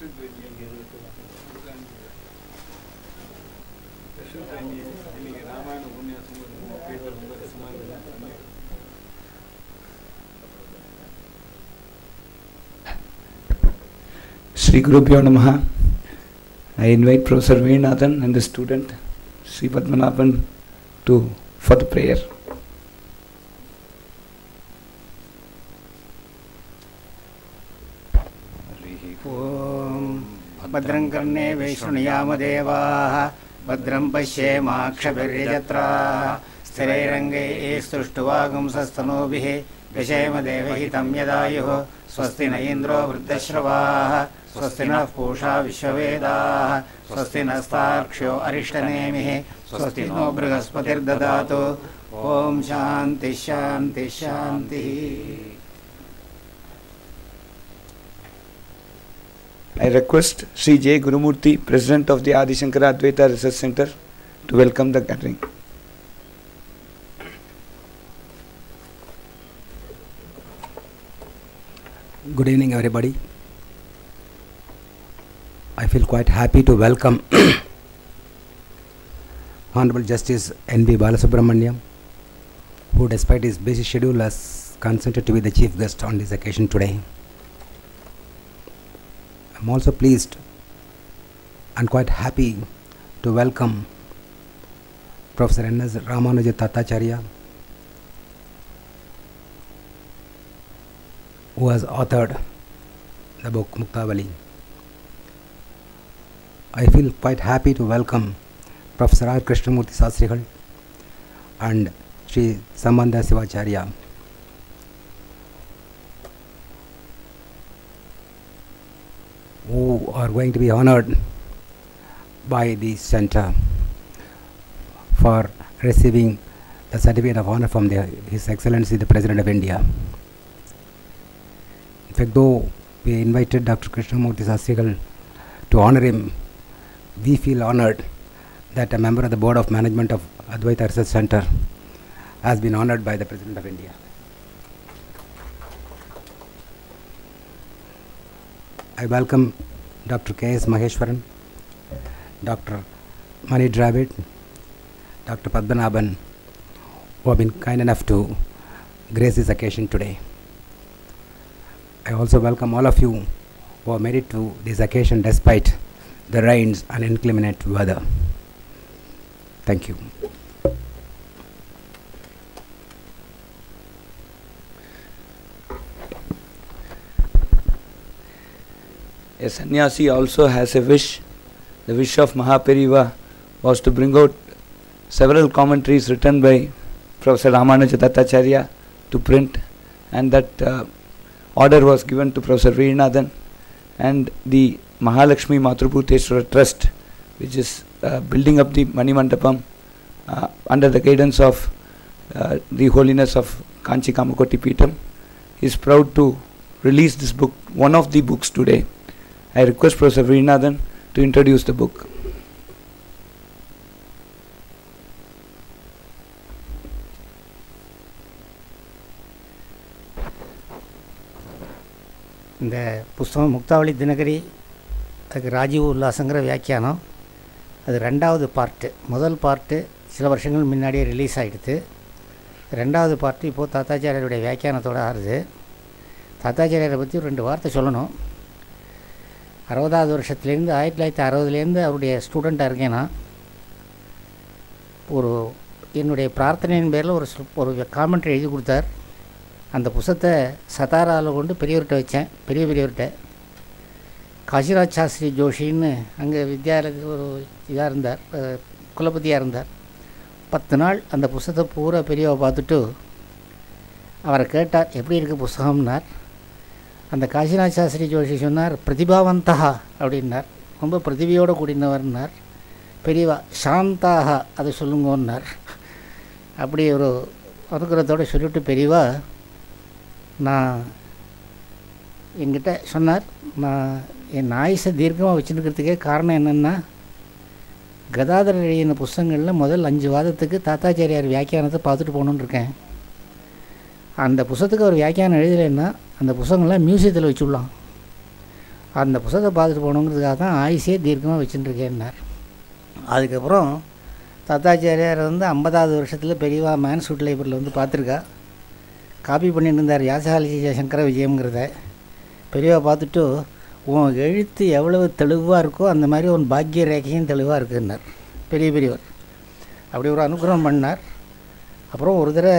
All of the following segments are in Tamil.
இன்னைக்கு ராமாயண உபன்யாசம் இருக்கும் பேப்பர் ரொம்ப ரசமாக இருந்தது Sri Gurubhyo Namaha. I invite Professor Veenathan and the student Sri Padmanabhan to for the prayer. ॐ भद्रं कर्णे वैष्णुयामदेवाः भद्रं पश्येमाक्षभिर्यजत्राः स्थिरैरङ्गैः स्तुष्टुवागुंसस्तनूभिः विषयमदेवहितं यदायुः स्वस्ति न इन्द्रो वृद्धश्रवाः स्वस्ति नः पूषा विश्ववेदाः स्वस्ति नस्तार्क्ष्यो अरिष्टनेमिः स्वस्ति नो बृहस्पतिर्ददातु ॐ शान्तिः शान्तिः शान्तिः I request Sri J. Gurumurthy, President of the Adi Shankara Advaita Research Center, to welcome the gathering. Good evening, everybody. I feel quite happy to welcome Honorable Justice N.B. Balasubramaniam, who, despite his busy schedule, has consented to be the chief guest on this occasion today. I'm also pleased and quite happy to welcome Professor N.S. Ramanuja Tatacharya, who has authored the book Muktavali. I feel quite happy to welcome Professor R. Krishnamurti Sastrigal and Sri Sambandha Sivacharya. Who are going to be honored by the center for receiving the certificate of honor from the, His Excellency the President of India. In fact, though we invited Dr. Krishnamurti Sastrigal to honor him, we feel honored that a member of the Board of Management of Advaita Research Center has been honored by the President of India. I welcome Dr. K.S. Maheshwaran, Dr. Mani Dravid, Dr. Padmanabhan, who have been kind enough to grace this occasion today. I also welcome all of you who have made it to this occasion despite the rains and inclement weather. Thank you. A sannyasi also has a wish. The wish of Mahapariva was to bring out several commentaries written by Professor Ramanuja Dattacharya to print, and that uh, order was given to Professor Veenathan and the Mahalakshmi Matrubhuteshwara Trust, which is uh, building up the Mani Mandapam uh, under the guidance of uh, the holiness of Kanchi Kamakoti Peetam, is proud to release this book, one of the books today. I request Professor Veenathan to introduce the book. இந்த புஸ்தகம் முக்தாவளி தினகரி அதுக்கு ராஜீவ் உல்லாசங்கிற வியாக்கியானம் அது ரெண்டாவது பார்ட்டு முதல் பார்ட்டு சில வருஷங்கள் முன்னாடியே ரிலீஸ் ஆகிடுது ரெண்டாவது பார்ட்டு இப்போது தாத்தாச்சாரியருடைய வியாக்கியானத்தோடு ஆறுது தாத்தாச்சாரியரை பற்றி ஒரு ரெண்டு வார்த்தை சொல்லணும் அறுபதாவது வருஷத்துலேருந்து ஆயிரத்தி தொள்ளாயிரத்தி அறுபதுலேருந்து அவருடைய ஸ்டூடெண்ட்டாக இருக்கேன் நான் ஒரு என்னுடைய பிரார்த்தனையின் பேரில் ஒரு சொ- ஒரு காமெண்ட்ரி எழுதி கொடுத்தார் அந்த புஸ்தத்தை சதாராவில் கொண்டு பெரியவர்கிட்ட வச்சேன் பெரிய பெரியவர்கிட்ட காசிராஜ் சாஸ்திரி ஜோஷின்னு அங்கே வித்யாலயத்தில் ஒரு இதாக இருந்தார் அஹ், குலபதியாக இருந்தார் பத்து நாள் அந்த புஸ்தகத்தை பூரா பெரியவா பார்த்துட்டு அவரை கேட்டார் எப்படி இருக்குது புஸ்தகம்னார் அந்த காசிநாத் சாஸ்திரி ஜோஷி சொன்னார் பிரதிபாவந்தா அப்படின்னார் ரொம்ப பிரதிபையோடு கூடினவர்னார் பெரியவா சாந்தாக அதை சொல்லுங்கன்னார் அப்படி ஒரு அனுகிரகத்தோடு சொல்லிவிட்டு பெரியவா நான் என்கிட்ட சொன்னார் நான் என் ஆயுசை தீர்க்கமாக வச்சுருக்கிறதுக்கே காரணம் என்னென்னா கதாதரர் எழுதின புஸ்தகங்களில் முதல் அஞ்சு வாதத்துக்கு தாத்தாச்சாரியார் வியாக்கியானத்தை பார்த்துட்டு போகணுன்னு இருக்கேன் அந்த புஸ்தகத்துக்கு அவர் வியாக்கியானம் எழுதலைன்னா அந்த புஸ்தகங்கள்லாம் மியூசியத்தில் வச்சுடலாம் அந்த புஸ்தகத்தை பார்த்துட்டு போகணுங்கிறதுக்காக தான் ஆயுசே தீர்க்கமாக வச்சுட்டுருக்கேன்னார் அதுக்கப்புறம் தத்தாச்சாரியார் வந்து ஐம்பதாவது வருஷத்தில் பெரியவா மேன்சூட் லைப்ரரியில் வந்து பார்த்துருக்கா காப்பி பண்ணிட்டு இருந்தார் யாசகாலி சங்கர விஜயம்ங்கிறத பெரியவா பார்த்துட்டு உன் எழுத்து எவ்வளவு தெளிவாக இருக்கோ அந்த மாதிரி உன் பாக்கிய ரேகையும் தெளிவாக இருக்குன்னார் பெரிய பெரியவர் அப்படி ஒரு அனுகிரகம் பண்ணார் அப்புறம் ஒரு தடவை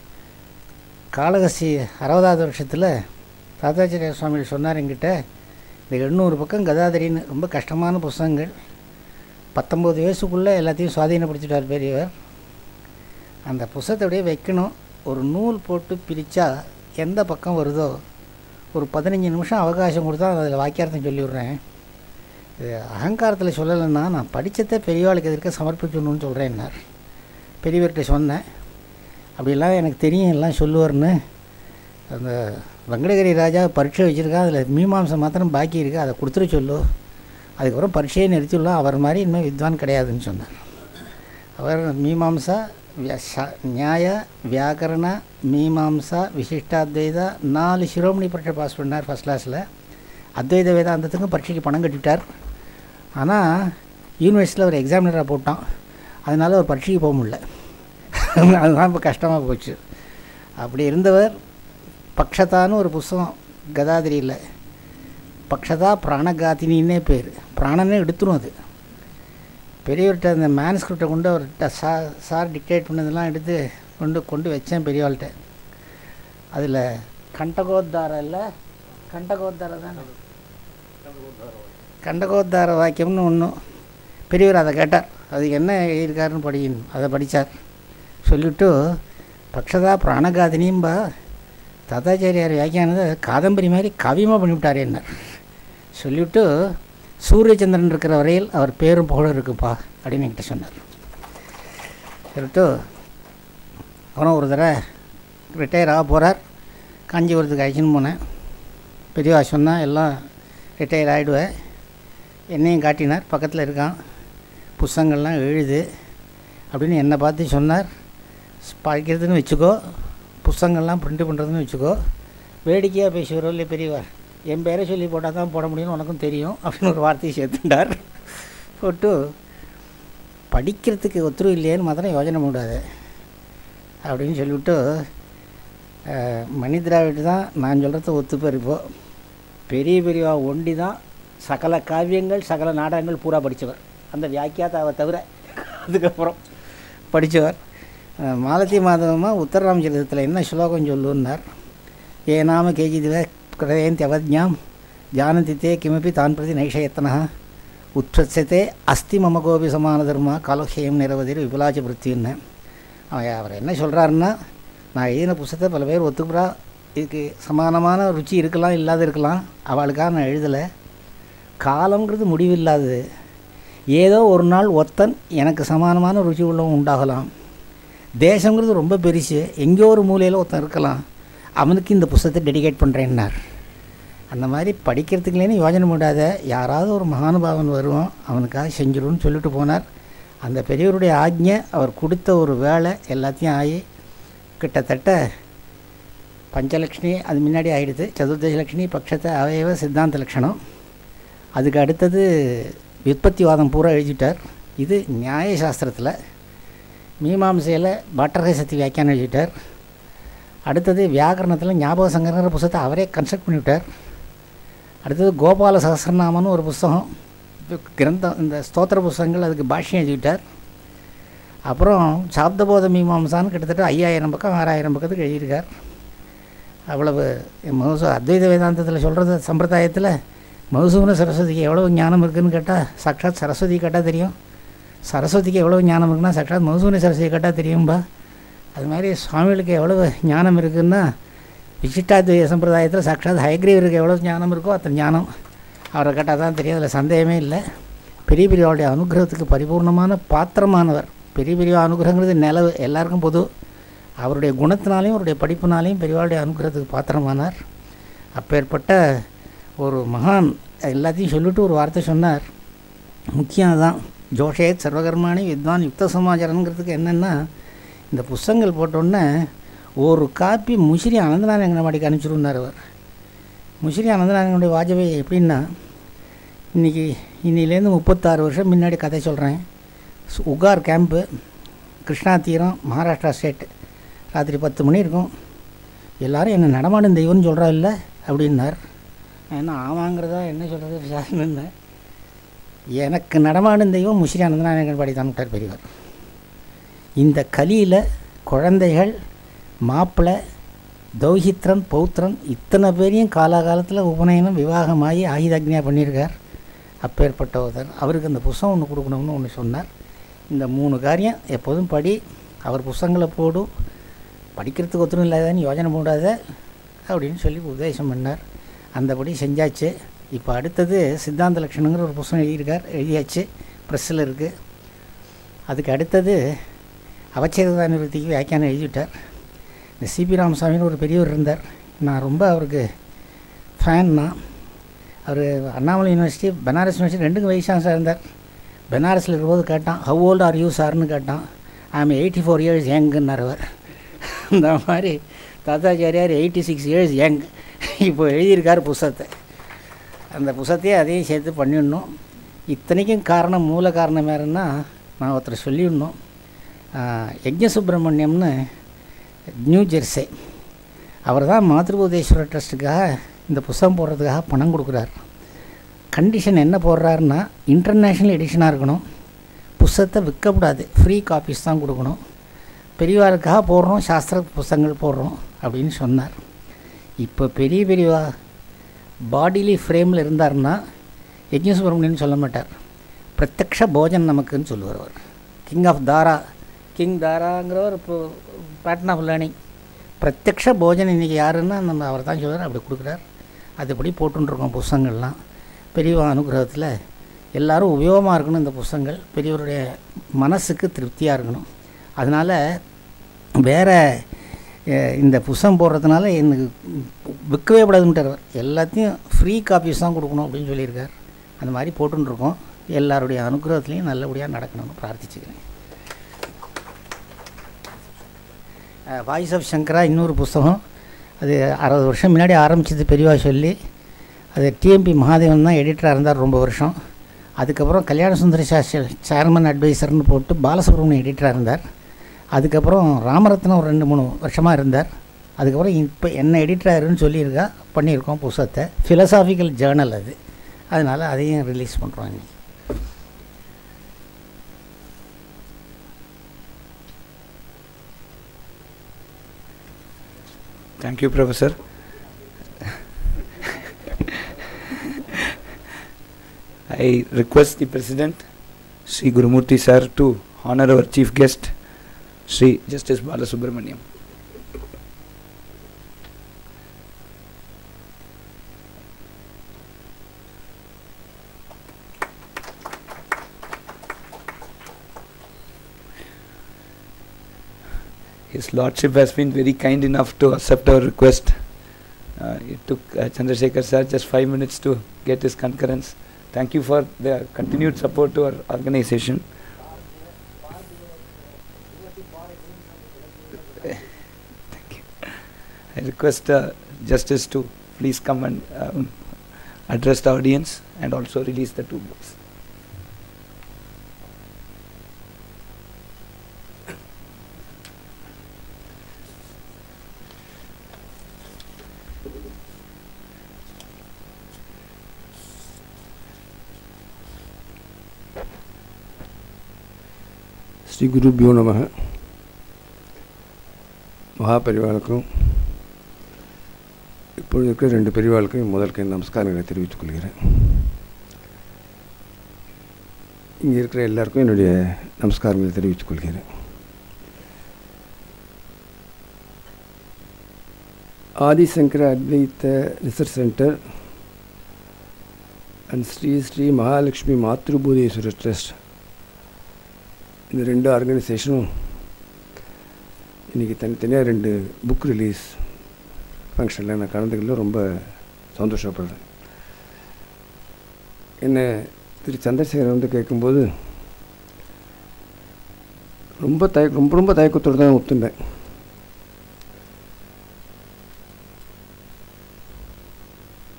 காளகஸ்தி அறுபதாவது வருஷத்தில் தாத்தாச்சாரிய சுவாமி சொன்னார் என்கிட்ட இந்த எண்ணூறு பக்கம் கதாதரின்னு ரொம்ப கஷ்டமான புஸ்தகங்கள் பத்தொம்போது வயசுக்குள்ளே எல்லாத்தையும் சுவாதீனப்படுத்திட்டார் பெரியவர் அந்த புஸ்தகத்தை அப்படியே வைக்கணும் ஒரு நூல் போட்டு பிரித்தா எந்த பக்கம் வருதோ ஒரு பதினஞ்சு நிமிஷம் அவகாசம் கொடுத்தா அதில் வாக்கியார்த்தம் சொல்லிவிட்றேன் இது அகங்காரத்தில் சொல்லலைன்னா நான் படித்ததை பெரியவாளுக்கு எதிர்க்க சமர்ப்பிக்கணும்னு சொல்கிறேன்னார் பெரியவர்கிட்ட சொன்னேன் அப்படிலாம் எனக்கு தெரியும் எல்லாம் சொல்லுவார்னு அந்த வெங்கடகிரி ராஜா பரீட்சை வச்சுருக்கான் அதில் மீமாம்சம் மாத்திரம் பாக்கி இருக்குது அதை கொடுத்துட சொல்லு அதுக்கப்புறம் பரீட்சையை நிறுத்திடலாம் அவர் மாதிரி இனிமேல் வித்வான் கிடையாதுன்னு சொன்னார் அவர் மீமாம்சா வியா- சா- நியாய வியாக்கரண மீமாம்சா விசிஷ்டாத்வைதா நாலு சிரோமணி பரீட்சை பாஸ் பண்ணார் ஃபஸ்ட் கிளாஸில் அத்வைத வேதாந்தத்துக்கும் பரீட்சைக்கு பணம் கட்டிட்டார் ஆனால் யூனிவர்சிட்டியில் ஒரு எக்ஸாமினராக போட்டான் அதனால ஒரு பரீட்சைக்கு போக முடியல அதுதான் இப்போ கஷ்டமாக போச்சு அப்படி இருந்தவர் பக்ஷதான்னு ஒரு புஸ்தகம் கதாதிரியில் பக்ஷதா பிராணகாத்தினின்னே பேர் பிராணனே எடுத்துரும் அது பெரியவர்கிட்ட அந்த மேனுஸ்கிரிப்டை கொண்டு அவர்கிட்ட சார் சார் டிக்டேட் பண்ணதெல்லாம் எடுத்து கொண்டு கொண்டு வச்சேன் பெரியவாள்கிட்ட அதில் கண்டகோத்தார இல்லை கண்டகோத்தார தானே கண்டகோத்தார வாக்கியம்னு ஒன்றும் பெரியவர் அதை கேட்டார் அதுக்கு என்ன எழுதியிருக்காருன்னு படிக்கணும் அதை படித்தார் சொல்லிவிட்டு பக்ஷதா பிராணகாதினியும்பா தாத்தாச்சாரியார் வியாக்கியானதை காதம்பரி மாதிரி கவியமாக பண்ணிவிட்டார் என்ன சொல்லிவிட்டு சூரியச்சந்திரன் இருக்கிற வரையில் அவர் பேரும் புகழும் இருக்குப்பா அப்படின்னு என்கிட்ட சொன்னார் சொல்லிட்டு அப்புறம் ஒரு தடவை ரிட்டையர் ஆக போகிறார் காஞ்சிபுரத்துக்கு அழைச்சின்னு போனேன் பெரியவா சொன்னால் எல்லாம் ரிட்டையர் ஆகிடுவேன் என்னையும் காட்டினார் பக்கத்தில் இருக்கான் புஸ்தகங்கள்லாம் எழுது அப்படின்னு என்னை பார்த்து சொன்னார் படிக்கிறதுன்னு வச்சுக்கோ புஸ்தகங்கள்லாம் பிரிண்ட் பண்ணுறதுன்னு வச்சுக்கோ வேடிக்கையாக பேசுகிறோ இல்லை பெரியவர் என் பேரை சொல்லி போட்டால் தான் போட முடியும்னு உனக்கும் தெரியும் அப்படின்னு ஒரு வார்த்தையை சேர்த்துட்டார் போட்டு படிக்கிறதுக்கு ஒத்துரு இல்லையேன்னு மாத்திரம் யோஜனை முடியாது அப்படின்னு சொல்லிவிட்டு அஹ், மணி திராவிட் தான் நான் சொல்கிறத ஒத்துப்பார் இப்போது பெரிய பெரியவா ஒண்டி தான் சகல காவியங்கள் சகல நாடகங்கள் பூரா படித்தவர் அந்த வியாக்கியாதாவை தவிர அதுக்கப்புறம் படித்தவர் அஹ், மாலதி மாதவமாக உத்தரராமச்சரிதத்தில் என்ன ஸ்லோகம் சொல்லுன்னார் ஏ நாம கேஜிதில கிரயந்தி அவஜாம் ஜானதி தே கிமப்பி தான் பிரதி நைஷயத்தனா உத்சத்தே அஸ்தி மம கோபி சமான தர்மா காலோஷயம் நிரவதிர் விபுலாச்ச பிருத்தின்னு அவன் அவர் என்ன சொல்கிறாருன்னா நான் எழுதின புஸ்தகத்தை பல பேர் ஒத்துக்கிறா இதுக்கு சமானமான ருச்சி இருக்கலாம் இல்லாத இருக்கலாம் அவளுக்காக நான் எழுதலை காலங்கிறது முடிவில்லாதது ஏதோ ஒரு நாள் ஒத்தன் எனக்கு சமானமான ருச்சி உள்ளவன் உண்டாகலாம் தேசங்கிறது ரொம்ப பெருசு எங்கேயோ ஒரு மூலையில் ஒருத்தன் இருக்கலாம் அவனுக்கு இந்த புஸ்தகத்தை டெடிகேட் பண்ணுறேன்னார் அந்த மாதிரி படிக்கிறதுக்குலேன்னு யோஜனை பண்ணாத யாராவது ஒரு மகானுபாவன் வருவான் அவனுக்காக செஞ்சிடும்னு சொல்லிட்டு போனார் அந்த பெரியவருடைய ஆக்ஞை அவர் கொடுத்த ஒரு வேலை எல்லாத்தையும் ஆகி கிட்டத்தட்ட பஞ்சலக்ஷ்மி அது முன்னாடி ஆயிடுது சதுர்தசி லக்ஷ்மி பட்சத்தை அவயவ சித்தாந்த லட்சணம் அதுக்கு அடுத்தது விற்பத்திவாதம் பூரா எழுதிட்டார் இது நியாயசாஸ்திரத்தில் மீமாம்சையில் பட்டரக சக்தி வியாக்கியானம் எழுதிட்டார் அடுத்தது வியாக்கரணத்தில் ஞாபக சங்கரங்கிற புஸ்தகத்தை அவரே கன்ஸ்ட்ரக்ட் பண்ணிவிட்டார் அடுத்தது கோபால சகசிரநாமன்னு ஒரு புஸ்தகம் இது கிரந்தம் இந்த ஸ்தோத்திர புஸ்தகங்கள் அதுக்கு பாஷ்யம் எழுதிவிட்டார் அப்புறம் சாப்தபோத மீமாம்சான்னு கிட்டத்தட்ட ஐயாயிரம் பக்கம் ஆறாயிரம் பக்கத்துக்கு எழுதியிருக்கார் அவ்வளவு மகசூ அத்வைத வேதாந்தத்தில் சொல்கிறது சம்பிரதாயத்தில் மகசூன சரஸ்வதிக்கு எவ்வளோ ஞானம் இருக்குதுன்னு கேட்டால் சாக்ஷாத் சரஸ்வதி கேட்டால் தெரியும் சரஸ்வதிக்கு எவ்வளோ ஞானம் இருக்குன்னா சாக்ஷாத் மகசூன சரஸ்வதி கேட்டால் தெரியும்பா அது மாதிரி சுவாமிகளுக்கு எவ்வளவு ஞானம் இருக்குன்னா விசிஷ்டாத்வைத சம்பிரதாயத்தில் சாக்ஷாத் ஹயக்ரீவருக்கு எவ்வளோ ஞானம் இருக்கோ அத்தனை ஞானம் அவரை கேட்டால் தான் தெரியும் அதில் சந்தேகமே இல்லை பெரிய பெரியவாளுடைய அனுகிரகத்துக்கு பரிபூர்ணமான பாத்திரமானவர் பெரிய பெரிய அனுகிரகங்கிறது நிலவு எல்லாருக்கும் பொது அவருடைய குணத்தினாலையும் அவருடைய படிப்பினாலையும் பெரியவாளுடைய அனுகிரகத்துக்கு பாத்திரமானார் அப்பேற்பட்ட ஒரு மகான் எல்லாத்தையும் சொல்லிட்டு ஒரு வார்த்தை சொன்னார் முக்கியம் அதுதான் ஜோஷேத் சர்வகர்மாணி வித்வான் யுக்த சமாச்சாரங்கிறதுக்கு என்னென்னா இந்த புஸ்தகங்கள் போட்டோன்னே ஒரு காப்பி முசிறி அனந்தநாராயண மாடிக்கு அனுப்பிச்சிருந்தார் அவர் முஸ்ரீ அனந்தநாயகனுடைய வாஜபேயி எப்படின்னா இன்றைக்கி இன்னிலேருந்து முப்பத்தாறு வருஷம் முன்னாடி கதை சொல்கிறேன் சு- உகார் கேம்ப்பு கிருஷ்ணா தீரம் மகாராஷ்டிரா ஸ்டேட் ராத்திரி பத்து மணி இருக்கும் எல்லாரும் என்ன நடமாடும் தெய்வம்னு சொல்கிறா இல்லை அப்படின்னார் நான் என்ன ஆமாங்கிறதா என்ன சொல்கிறது விசாரணை எனக்கு நடமாடும் தெய்வம் முஸ்ரீ அனந்தநாயகன் பாடி தான் விட்டார் பெரியவர் இந்த கலியில் குழந்தைகள் மாப்பிள்ளை தௌஹித்ரன் பௌத்ரன் இத்தனை பேரையும் காலாகாலத்தில் உபநயனம் விவாகமாகி ஆயுதாக்னியா பண்ணியிருக்கார் அப்பேற்பட்ட ஒருத்தர் அவருக்கு அந்த புஸ்தகம் ஒன்று கொடுக்கணும்னு ஒன்று சொன்னார் இந்த மூணு காரியம் எப்போதும் படி அவர் புஸ்தகங்களை போடு படிக்கிறதுக்கு ஒத்துரும் இல்லாதன்னு யோஜனை போடாத அப்படின்னு சொல்லி உபதேசம் பண்ணார் அந்தபடி செஞ்சாச்சு இப்போ அடுத்தது சித்தாந்த லட்சணங்கிற ஒரு புஸ்தகம் எழுதியிருக்கார் எழுதியாச்சு ப்ரெஸ்ஸில் இருக்குது அதுக்கு அடுத்தது அவச்சேதா நிவர்த்திக்கு வியாக்கியானம் எழுதிவிட்டார் இந்த சிபி ராமசாமின்னு ஒரு பெரியவர் இருந்தார் நான் ரொம்ப அவருக்கு ஃபேன் நான் அவர் அண்ணாமலை யூனிவர்சிட்டி பனாரஸ் யூனிவர்சிட்டி ரெண்டுக்கும் வயசாக இருந்தார் பனாரஸில் இருக்கும்போது கேட்டான் ஹவ் ஓல்ட் ஆர் யூ சார்னு கேட்டான் ஐம் எயிட்டி ஃபோர் இயர்ஸ் யங்குன்னார் அவர் அந்த மாதிரி Tatachariar eighty six years young இப்போ எழுதியிருக்கார் புஸ்தகத்தை அந்த புஸ்தத்தையே அதையும் சேர்த்து பண்ணிடணும் இத்தனைக்கும் காரணம் மூல காரணம் யாருன்னா நான் ஒருத்தர் சொல்லிடணும் யஜ்ஞ சுப்பிரமணியம்னு நியூ ஜெர்சி அவர் தான் மாத்ருபூதேஸ்வரர் ட்ரஸ்ட்டுக்காக இந்த புஸ்தகம் போடுறதுக்காக பணம் கொடுக்குறார் கண்டிஷன் என்ன போடுறாருன்னா இன்டர்நேஷ்னல் எடிஷனாக இருக்கணும் புஸ்தகத்தை விற்கக்கூடாது ஃப்ரீ காப்பீஸ் தான் கொடுக்கணும் பெரியவாளுக்காக போடுறோம் சாஸ்திர புஸ்தகங்கள் போடுறோம் அப்படின்னு சொன்னார் இப்போ பெரிய பெரியவா பாடிலி ஃப்ரேமில் இருந்தாருன்னா யஜ்ஞ சுப்பிரமணியன் சொல்ல மாட்டார் பிரத்யக்ஷ போஜன் நமக்குன்னு சொல்லுவார் அவர் கிங் ஆஃப் தாரா கிங் தாராங்கிறவர் இப்போ பேட்டன் ஆஃப் லேர்னிங் பிரத்யக்ஷ போஜன் இன்றைக்கி யாருன்னா நம்ம அவர் தான் சொல்லுவார் அப்படி கொடுக்குறார் அதுபடி போட்டுருக்கோம் புஸ்தகங்கள்லாம் பெரியவா அனுகிரகத்தில் எல்லாரும் உபயோகமாக இருக்கணும் இந்த புஸ்தகங்கள் பெரியவருடைய மனசுக்கு திருப்தியாக இருக்கணும் அதனால் வேறு இந்த புஸ்தகம் போடுறதுனால எனக்கு விற்கவே கூடாதுன்ட்டார் அவர். எல்லாத்தையும் ஃப்ரீ காப்பீஸ் தான் கொடுக்கணும் அப்படின்னு சொல்லியிருக்கார் அந்த மாதிரி போட்டுருக்கோம் எல்லாருடைய அனுகிரகத்துலேயும் நல்லபடியாக நடக்கணும்னு பிரார்த்திச்சுக்கிறேன் வாய்ஸ் ஆஃப் சங்கரா இன்னொரு புஸ்தகம் அது அறுபது வருஷம் முன்னாடி ஆரம்பிச்சது பெரியவா சொல்லி அது டிஎம்பி மகாதேவன் தான் எடிட்டராக இருந்தார் ரொம்ப வருஷம் அதுக்கப்புறம் கல்யாண சுந்தர சாஸ்திரி சேர்மன் அட்வைசர்னு போட்டு பாலசுப்ரமணியம் எடிட்டராக இருந்தார் அதுக்கப்புறம் ராமரத்னம் ஒரு ரெண்டு மூணு வருஷமாக இருந்தார் அதுக்கப்புறம் இப்போ என்ன எடிட்டராருன்னு சொல்லியிருக்கா பண்ணியிருக்கோம் புஸ்தகத்தை ஃபிலசாபிக்கல் ஜேர்னல் அது அதனால் அதையும் ரிலீஸ் பண்ணுறோம் இன்னைக்கு Thank you, Professor. I request the President, Sri Gurumurthy Sir, to honor our chief guest, Sri Justice Balasubramaniam. His Lordship has been very kind enough to accept our request. Uh, it took uh, Chandrasekhar sir just five minutes to get his concurrence. Thank you for the continued support to our organization. Thank you. I request uh, Justice to please come and um, address the audience and also release the two books. Sri குருபியோ நம மகாபரிவாளுக்கும் இப்பொழுது இருக்கிற ரெண்டு பெரியவாளுக்கும் முதல்க்கு என் நமஸ்காரங்களை தெரிவித்துக் கொள்கிறேன் இங்கே இருக்கிற எல்லாருக்கும் என்னுடைய நமஸ்காரங்களை தெரிவித்துக் கொள்கிறேன் Adi Shankara Advaita research centre and Sri Sri Mahalakshmi Matrubhuteshwarar trust இந்த ரெண்டு ஆர்கனைசேஷனும் இன்றைக்கி தனித்தனியாக ரெண்டு புக் ரிலீஸ் ஃபங்க்ஷனில் நான் கலந்துக்கல ரொம்ப சந்தோஷப்படுறேன் என்ன திரு சந்திரசேகர் வந்து கேட்கும்போது ரொம்ப தய ரொம்ப ரொம்ப தயக்கத்தோடு தான் ஒத்துண்டேன்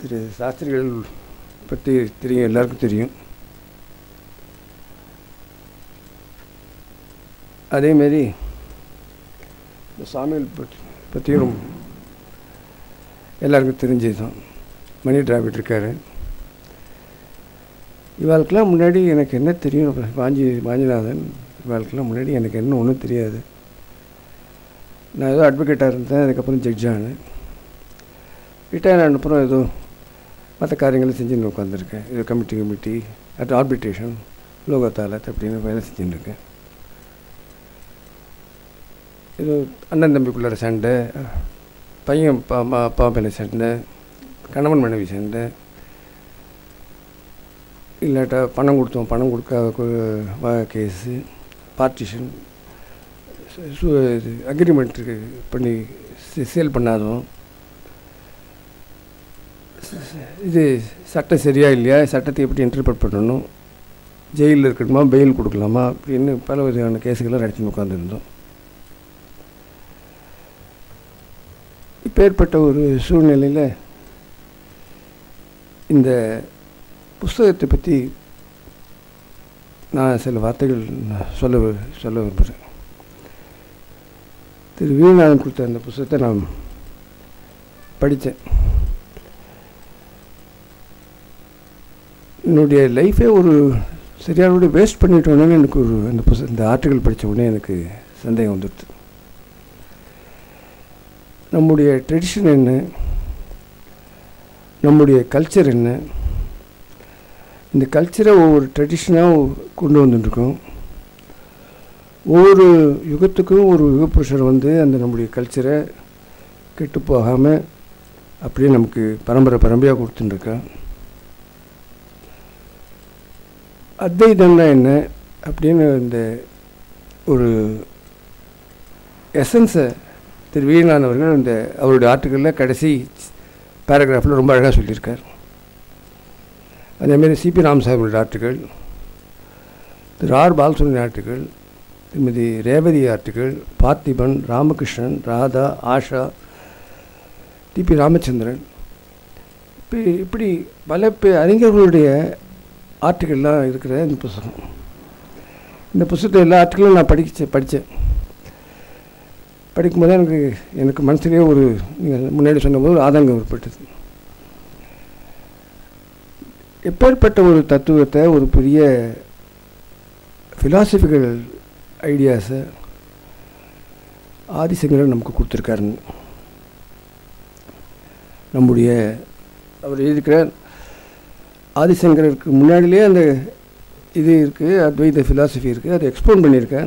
திரு சாஸ்திரிகள் பற்றி தெரியும் எல்லாருக்கும் தெரியும் அதேமாரி இந்த சாமிகள் பற்றி பற்றியும் எல்லாருக்கும் தெரிஞ்சது தான் மணி டிராவிட் இருக்கார் இவாளுக்கெல்லாம் முன்னாடி எனக்கு என்ன தெரியும் வாஞ்சி வாஞ்சிநாதன் இவாளுக்கெல்லாம் முன்னாடி எனக்கு என்ன ஒன்றும் தெரியாது நான் ஏதோ அட்வொகேட்டாக இருந்தேன் அதுக்கப்புறம் ஜட்ஜானேன் ரிட்டையர் ஆன அப்புறம் ஏதோ மற்ற காரியங்களை செஞ்சுன்னு உட்காந்துருக்கேன் இது committee committee at arbitration Lok Adalat அப்படின்னு வேலை செஞ்சுன்னு இருக்கேன் ஏதோ அண்ணன் தம்பிக்குள்ளார சண்டை பையன் பா அம்மா அப்பா மேலே சண்டை கணவன் மனைவி சண்டை இல்லாட்டா பணம் கொடுத்தோம் பணம் கொடுக்க கேஸு பார்ட்டிஷன் இது அக்ரிமெண்ட் பண்ணி சேல் பண்ணாதோம் இது சட்டம் சரியா இல்லையா சட்டத்தை எப்படி இன்டர்பிரட் பண்ணணும் ஜெயிலில் இருக்கணுமா பெயில் கொடுக்கலாமா அப்படின்னு பல விதமான கேஸுகளை நடத்தி உட்காந்துருந்தோம் இப்போ ஏற்பட்ட ஒரு சூழ்நிலையில் இந்த புஸ்தகத்தை பற்றி நான் சில வார்த்தைகள் நான் சொல்ல வி- சொல்ல விரும்புகிறேன் திரு வீரநாதன் கொடுத்த அந்த புஸ்தகத்தை நான் படித்தேன் என்னுடைய லைஃபே ஒரு சரியான வேஸ்ட் பண்ணிட்டோன்னு எனக்கு ஒரு அந்த புஸ்தகம் இந்த ஆர்டிக்கல் படித்த உடனே எனக்கு சந்தேகம் வந்துடுது நம்முடைய ட்ரெடிஷன் என்ன நம்முடைய கல்ச்சர் என்ன இந்த கல்ச்சரை ஒவ்வொரு ட்ரெடிஷனாக கொண்டு வந்துட்டுருக்கோம் ஒவ்வொரு யுகத்துக்கும் ஒரு யுகப்புருஷர் வந்து அந்த நம்முடைய கல்ச்சரை கெட்டு போகாமல் அப்படியே நமக்கு பரம்பரை பரம்பரையாக கொடுத்துட்டுருக்கா அத்வைதம்னா என்ன அப்படின்னு இந்த ஒரு எசன்ஸை திரு வீரநாதன் அவர்கள் இந்த அவருடைய ஆர்டிக்கலில் கடைசி பேராகிராஃபில் ரொம்ப அழகாக சொல்லியிருக்கார் அதேமாரி சிபி ராமசாமியோட ஆர்டிக்கல் திரு ஆர் பாலசுப்ரமணிய ஆர்டிக்கல் திருமதி ரேவதி ஆர்டிக்கல் பார்த்திபன் ராமகிருஷ்ணன் ராதா ஆஷா டிபி ராமச்சந்திரன் இப்படி இப்படி பல பே அறிஞர்களுடைய ஆர்டிக்கல்லாம் இருக்கிற இந்த புஸ்தகம் இந்த புஸ்தகத்தை எல்லா ஆர்டிக்கலும் நான் படிச்ச படித்தேன் படிக்கும்போது எனக்கு எனக்கு மனசுலேயே ஒரு நீங்கள் முன்னாடி சொன்னபோது ஒரு ஆதங்கம் ஏற்பட்டது எப்பேற்பட்ட ஒரு தத்துவத்தை ஒரு பெரிய ஃபிலாசபிக்கல் ஐடியாஸை ஆதிசங்கரன் நமக்கு கொடுத்துருக்காருன்னு நம்முடைய அவர் எழுதிக்கிறார் ஆதிசங்கருக்கு முன்னாடியே அந்த இது இருக்குது அத்வைத ஃபிலாசபி இருக்குது அதை எக்ஸ்பிளைன் பண்ணியிருக்கேன்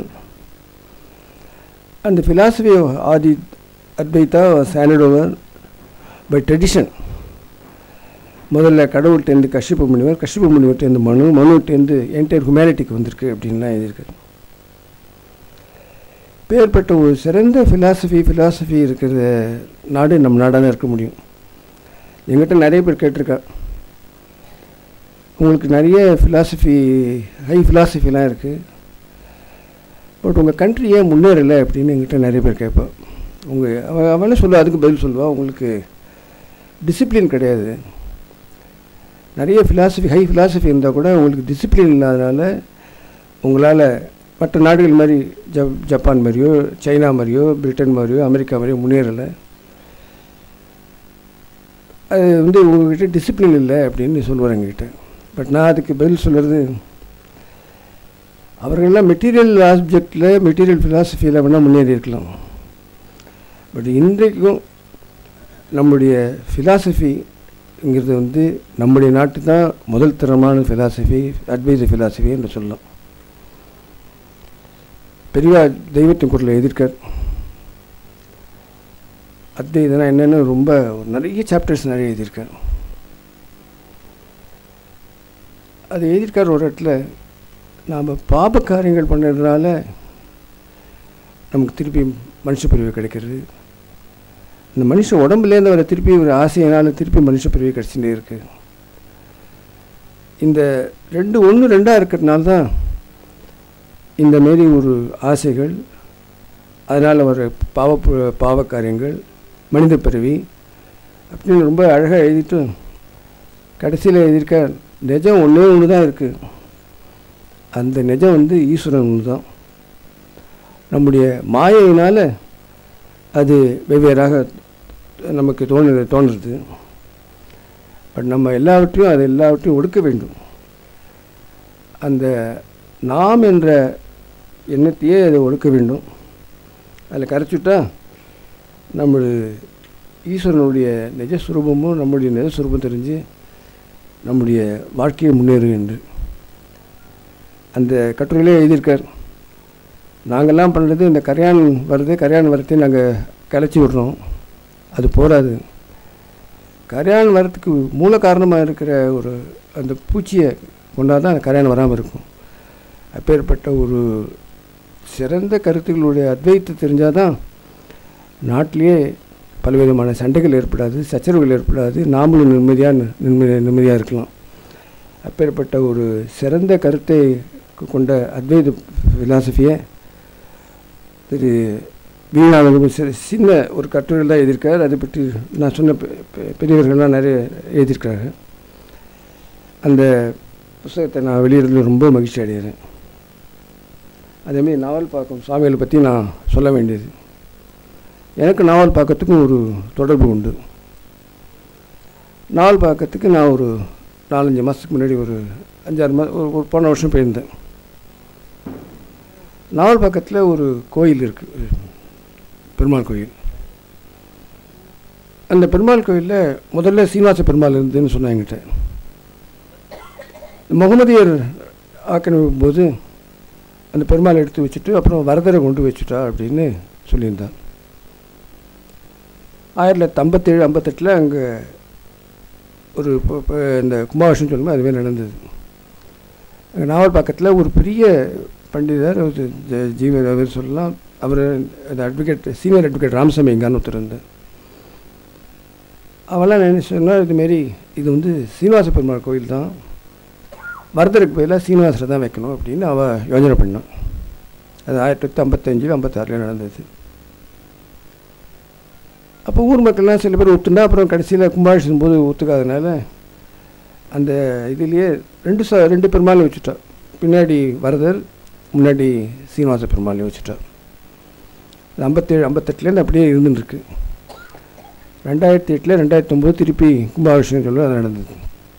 அந்த philosophy of Adi Advaita was handed over by tradition. முதல்ல கடவுள்கிட்டேருந்து கஷ்யப முனிவர் கஷ்யப முனிவர்கிட்டேருந்து மனு மனுட்டேருந்து என்டையர் ஹியூமனிட்டிக்கு வந்திருக்கு அப்படின்லாம் எழுதியிருக்காரு பேர்பட்ட ஒரு சிறந்த ஃபிலாசபி ஃபிலாசபி இருக்கிற நாடு நம் நாடாக தான் இருக்க முடியும் எங்கிட்ட நிறைய பேர் கேட்டிருக்கா உங்களுக்கு நிறைய ஃபிலாசபி ஹை ஃபிலாசபிலாம் இருக்குது பட் உங்கள் கண்ட்ரி ஏன் முன்னேறலை அப்படின்னு எங்கிட்ட நிறைய பேர் கேட்பான் உங்கள் அவ அவனே சொல்லுவா அதுக்கு பதில் சொல்லுவா உங்களுக்கு டிசிப்ளின் கிடையாது நிறைய ஃபிலாசபி ஹை ஃபிலாசபி இருந்தால் கூட உங்களுக்கு டிசிப்ளின் இல்லாதனால உங்களால் மற்ற நாடுகள் மாதிரி ஜப் ஜப்பான் மாதிரியோ சைனா மாதிரியோ பிரிட்டன் மாதிரியோ அமெரிக்கா மாதிரியோ முன்னேறலை அது வந்து உங்ககிட்ட டிசிப்ளின் இல்லை அப்படின்னு சொல்லுவார் எங்ககிட்ட பட் நான் அதுக்கு பதில் சொல்கிறது அவர்கள்லாம் மெட்டீரியல் ஆப்ஜெக்டில் மெட்டீரியல் ஃபிலாசபியில் வேணால் முன்னேறி இருக்கலாம் பட் இன்றைக்கும் நம்முடைய ஃபிலாசபிங்கிறது வந்து நம்முடைய நாட்டு தான் முதல் தரமான ஃபிலாசபி அட்வைத ஃபிலாசபி என்று சொல்லலாம் பெரியவா தெய்வத்தின் குரலை எழுதியிருக்கார் அத்வைதனா என்னென்னு ரொம்ப நிறைய சாப்டர்ஸ் நிறைய எழுதியிருக்கார் அது எழுதியிருக்கார் ஒரு இடத்துல நாம் பாப காரியங்கள் பண்ணுறதுனால நமக்கு திருப்பி மனுஷ பிரிவு கிடைக்கிறது இந்த மனுஷ உடம்புலேருந்து வர திருப்பி ஒரு ஆசையினால திருப்பி மனுஷ பிரிவு கிடச்சிட்டே இருக்கு இந்த ரெண்டு ஒன்று ரெண்டாக இருக்கிறதுனால தான் இந்த மாரி ஒரு ஆசைகள் அதனால் வர பாவ பாவ காரியங்கள் மனித பிறவி அப்படின்னு ரொம்ப அழகாக எழுதிட்டு கடைசியில் எழுதியிருக்க நிஜம் ஒன்றே ஒன்று தான் இருக்குது அந்த நிஜம் வந்து ஈஸ்வரன் ஒன்று தான் நம்முடைய மாயையினால் அது வெவ்வேறாக நமக்கு தோணு தோன்றுறது பட் நம்ம எல்லாவற்றையும் அது எல்லாவற்றையும் ஒடுக்க வேண்டும் அந்த நாம் என்ற எண்ணத்தையே அதை ஒடுக்க வேண்டும் அதில் கரைச்சுட்டா நம்ம ஈஸ்வரனுடைய நிஜஸ்வரூபமும் நம்முடைய நிஜஸ்வரூபம் தெரிஞ்சு நம்முடைய வாழ்க்கையை முன்னேறும் என்று அந்த கட்டுரையிலே எழுதியிருக்கார் நாங்கள்லாம் பண்ணுறது இந்த கரையான் வருது கரையான் வரத்தையும் நாங்கள் கலைச்சி விடுறோம் அது போராது கரையான் வரத்துக்கு மூல காரணமாக இருக்கிற ஒரு அந்த பூச்சியை கொண்டாதான் தான் கரையான் வராமல் இருக்கும் அப்பேற்பட்ட ஒரு சிறந்த கருத்துக்களுடைய அத்வைத்தை தெரிஞ்சால் தான் நாட்டிலேயே பலவிதமான சண்டைகள் ஏற்படாது சச்சரவுகள் ஏற்படாது நாமளும் நிம்மதியாக நிம்மதி நிம்மதியாக இருக்கலாம் அப்பேற்பட்ட ஒரு சிறந்த கருத்தை கொண்ட அத்வைத ஃபிலாசபியை திரு வீணானந்தம் சின்ன ஒரு கட்டுரையில் தான் எழுதியிருக்கார் அதை பற்றி நான் சொன்ன பெ- பெ- பெரியவர்கள்லாம் நிறைய எழுதியிருக்காங்க அந்த புஸ்தகத்தை நான் வெளியிடறதுல ரொம்ப மகிழ்ச்சி அடைகிறேன் அதேமாரி நாவல் பாக்கம் சுவாமிகளை பற்றி நான் சொல்ல வேண்டியது எனக்கு நாவல் பாக்கத்துக்கும் ஒரு தொடர்பு உண்டு நாவல் பாக்கத்துக்கு நான் ஒரு நாலஞ்சு மாதத்துக்கு முன்னாடி ஒரு அஞ்சாறு மா ஒரு ஒரு போன வருஷம் போயிருந்தேன் நாவல் பக்கத்தில் ஒரு கோயில் இருக்குது பெருமாள் கோயில் அந்த பெருமாள் கோயிலில் முதல்ல சீனிவாச பெருமாள் இருந்துன்னு சொன்னாங்க என்கிட்ட முகமதியர் ஆக்கிரமிக்கும் போது அந்த பெருமாளை எடுத்து வச்சுட்டு அப்புறம் வரதரை கொண்டு வச்சுட்டா அப்படின்னு சொல்லியிருந்தான் ஆயிரத்தி தொள்ளாயிரத்தி ஐம்பத்தேழு ஐம்பத்தெட்டில் அங்கே ஒரு இப்போ- இப்போ இந்த கும்பாபிஷேகம் சொல்லும்போது அதுவே நடந்தது அங்கே நாவல் பக்கத்தில் ஒரு பெரிய பண்டிதர் ஒரு ஜ- ஜீவ அவர் சொல்லலாம் அவர் அந்த அட்வொகேட் சீனியர் அட்வொகேட் ராமசாமி எங்கான்னு ஒருத்தர் இருந்தார் அவெல்லாம் என்ன சொன்னால் இதுமாரி இது வந்து சீனிவாச பெருமாள் கோயில் தான் வரதருக்கு பதிலாக சீனிவாசரை தான் வைக்கணும் அப்படின்னு அவள் யோசனை பண்ணான் அது ஆயிரத்தி தொள்ளாயிரத்தி ஐம்பத்தஞ்சு ஐம்பத்தாறில் நடந்தது அப்போ ஊர் மக்கள்லாம் சில பேர் ஒத்துண்டா அப்புறம் கடைசியில் கும்பாபிஷேகம் போது ஒத்துக்காதனால அந்த இதுலேயே ரெண்டு ச ரெண்டு பெருமாளையும் வச்சுட்டா பின்னாடி வரதர் முன்னாடி சீனிவாச பெருமாளையும் வச்சுட்டா அது ஐம்பத்தேழு ஐம்பத்தெட்டுலேருந்து அப்படியே இருந்துருக்கு ரெண்டாயிரத்தி எட்டில் ரெண்டாயிரத்தி ஒம்பது திருப்பி கும்பாபிஷேகம் சொல்ல அது நடந்தது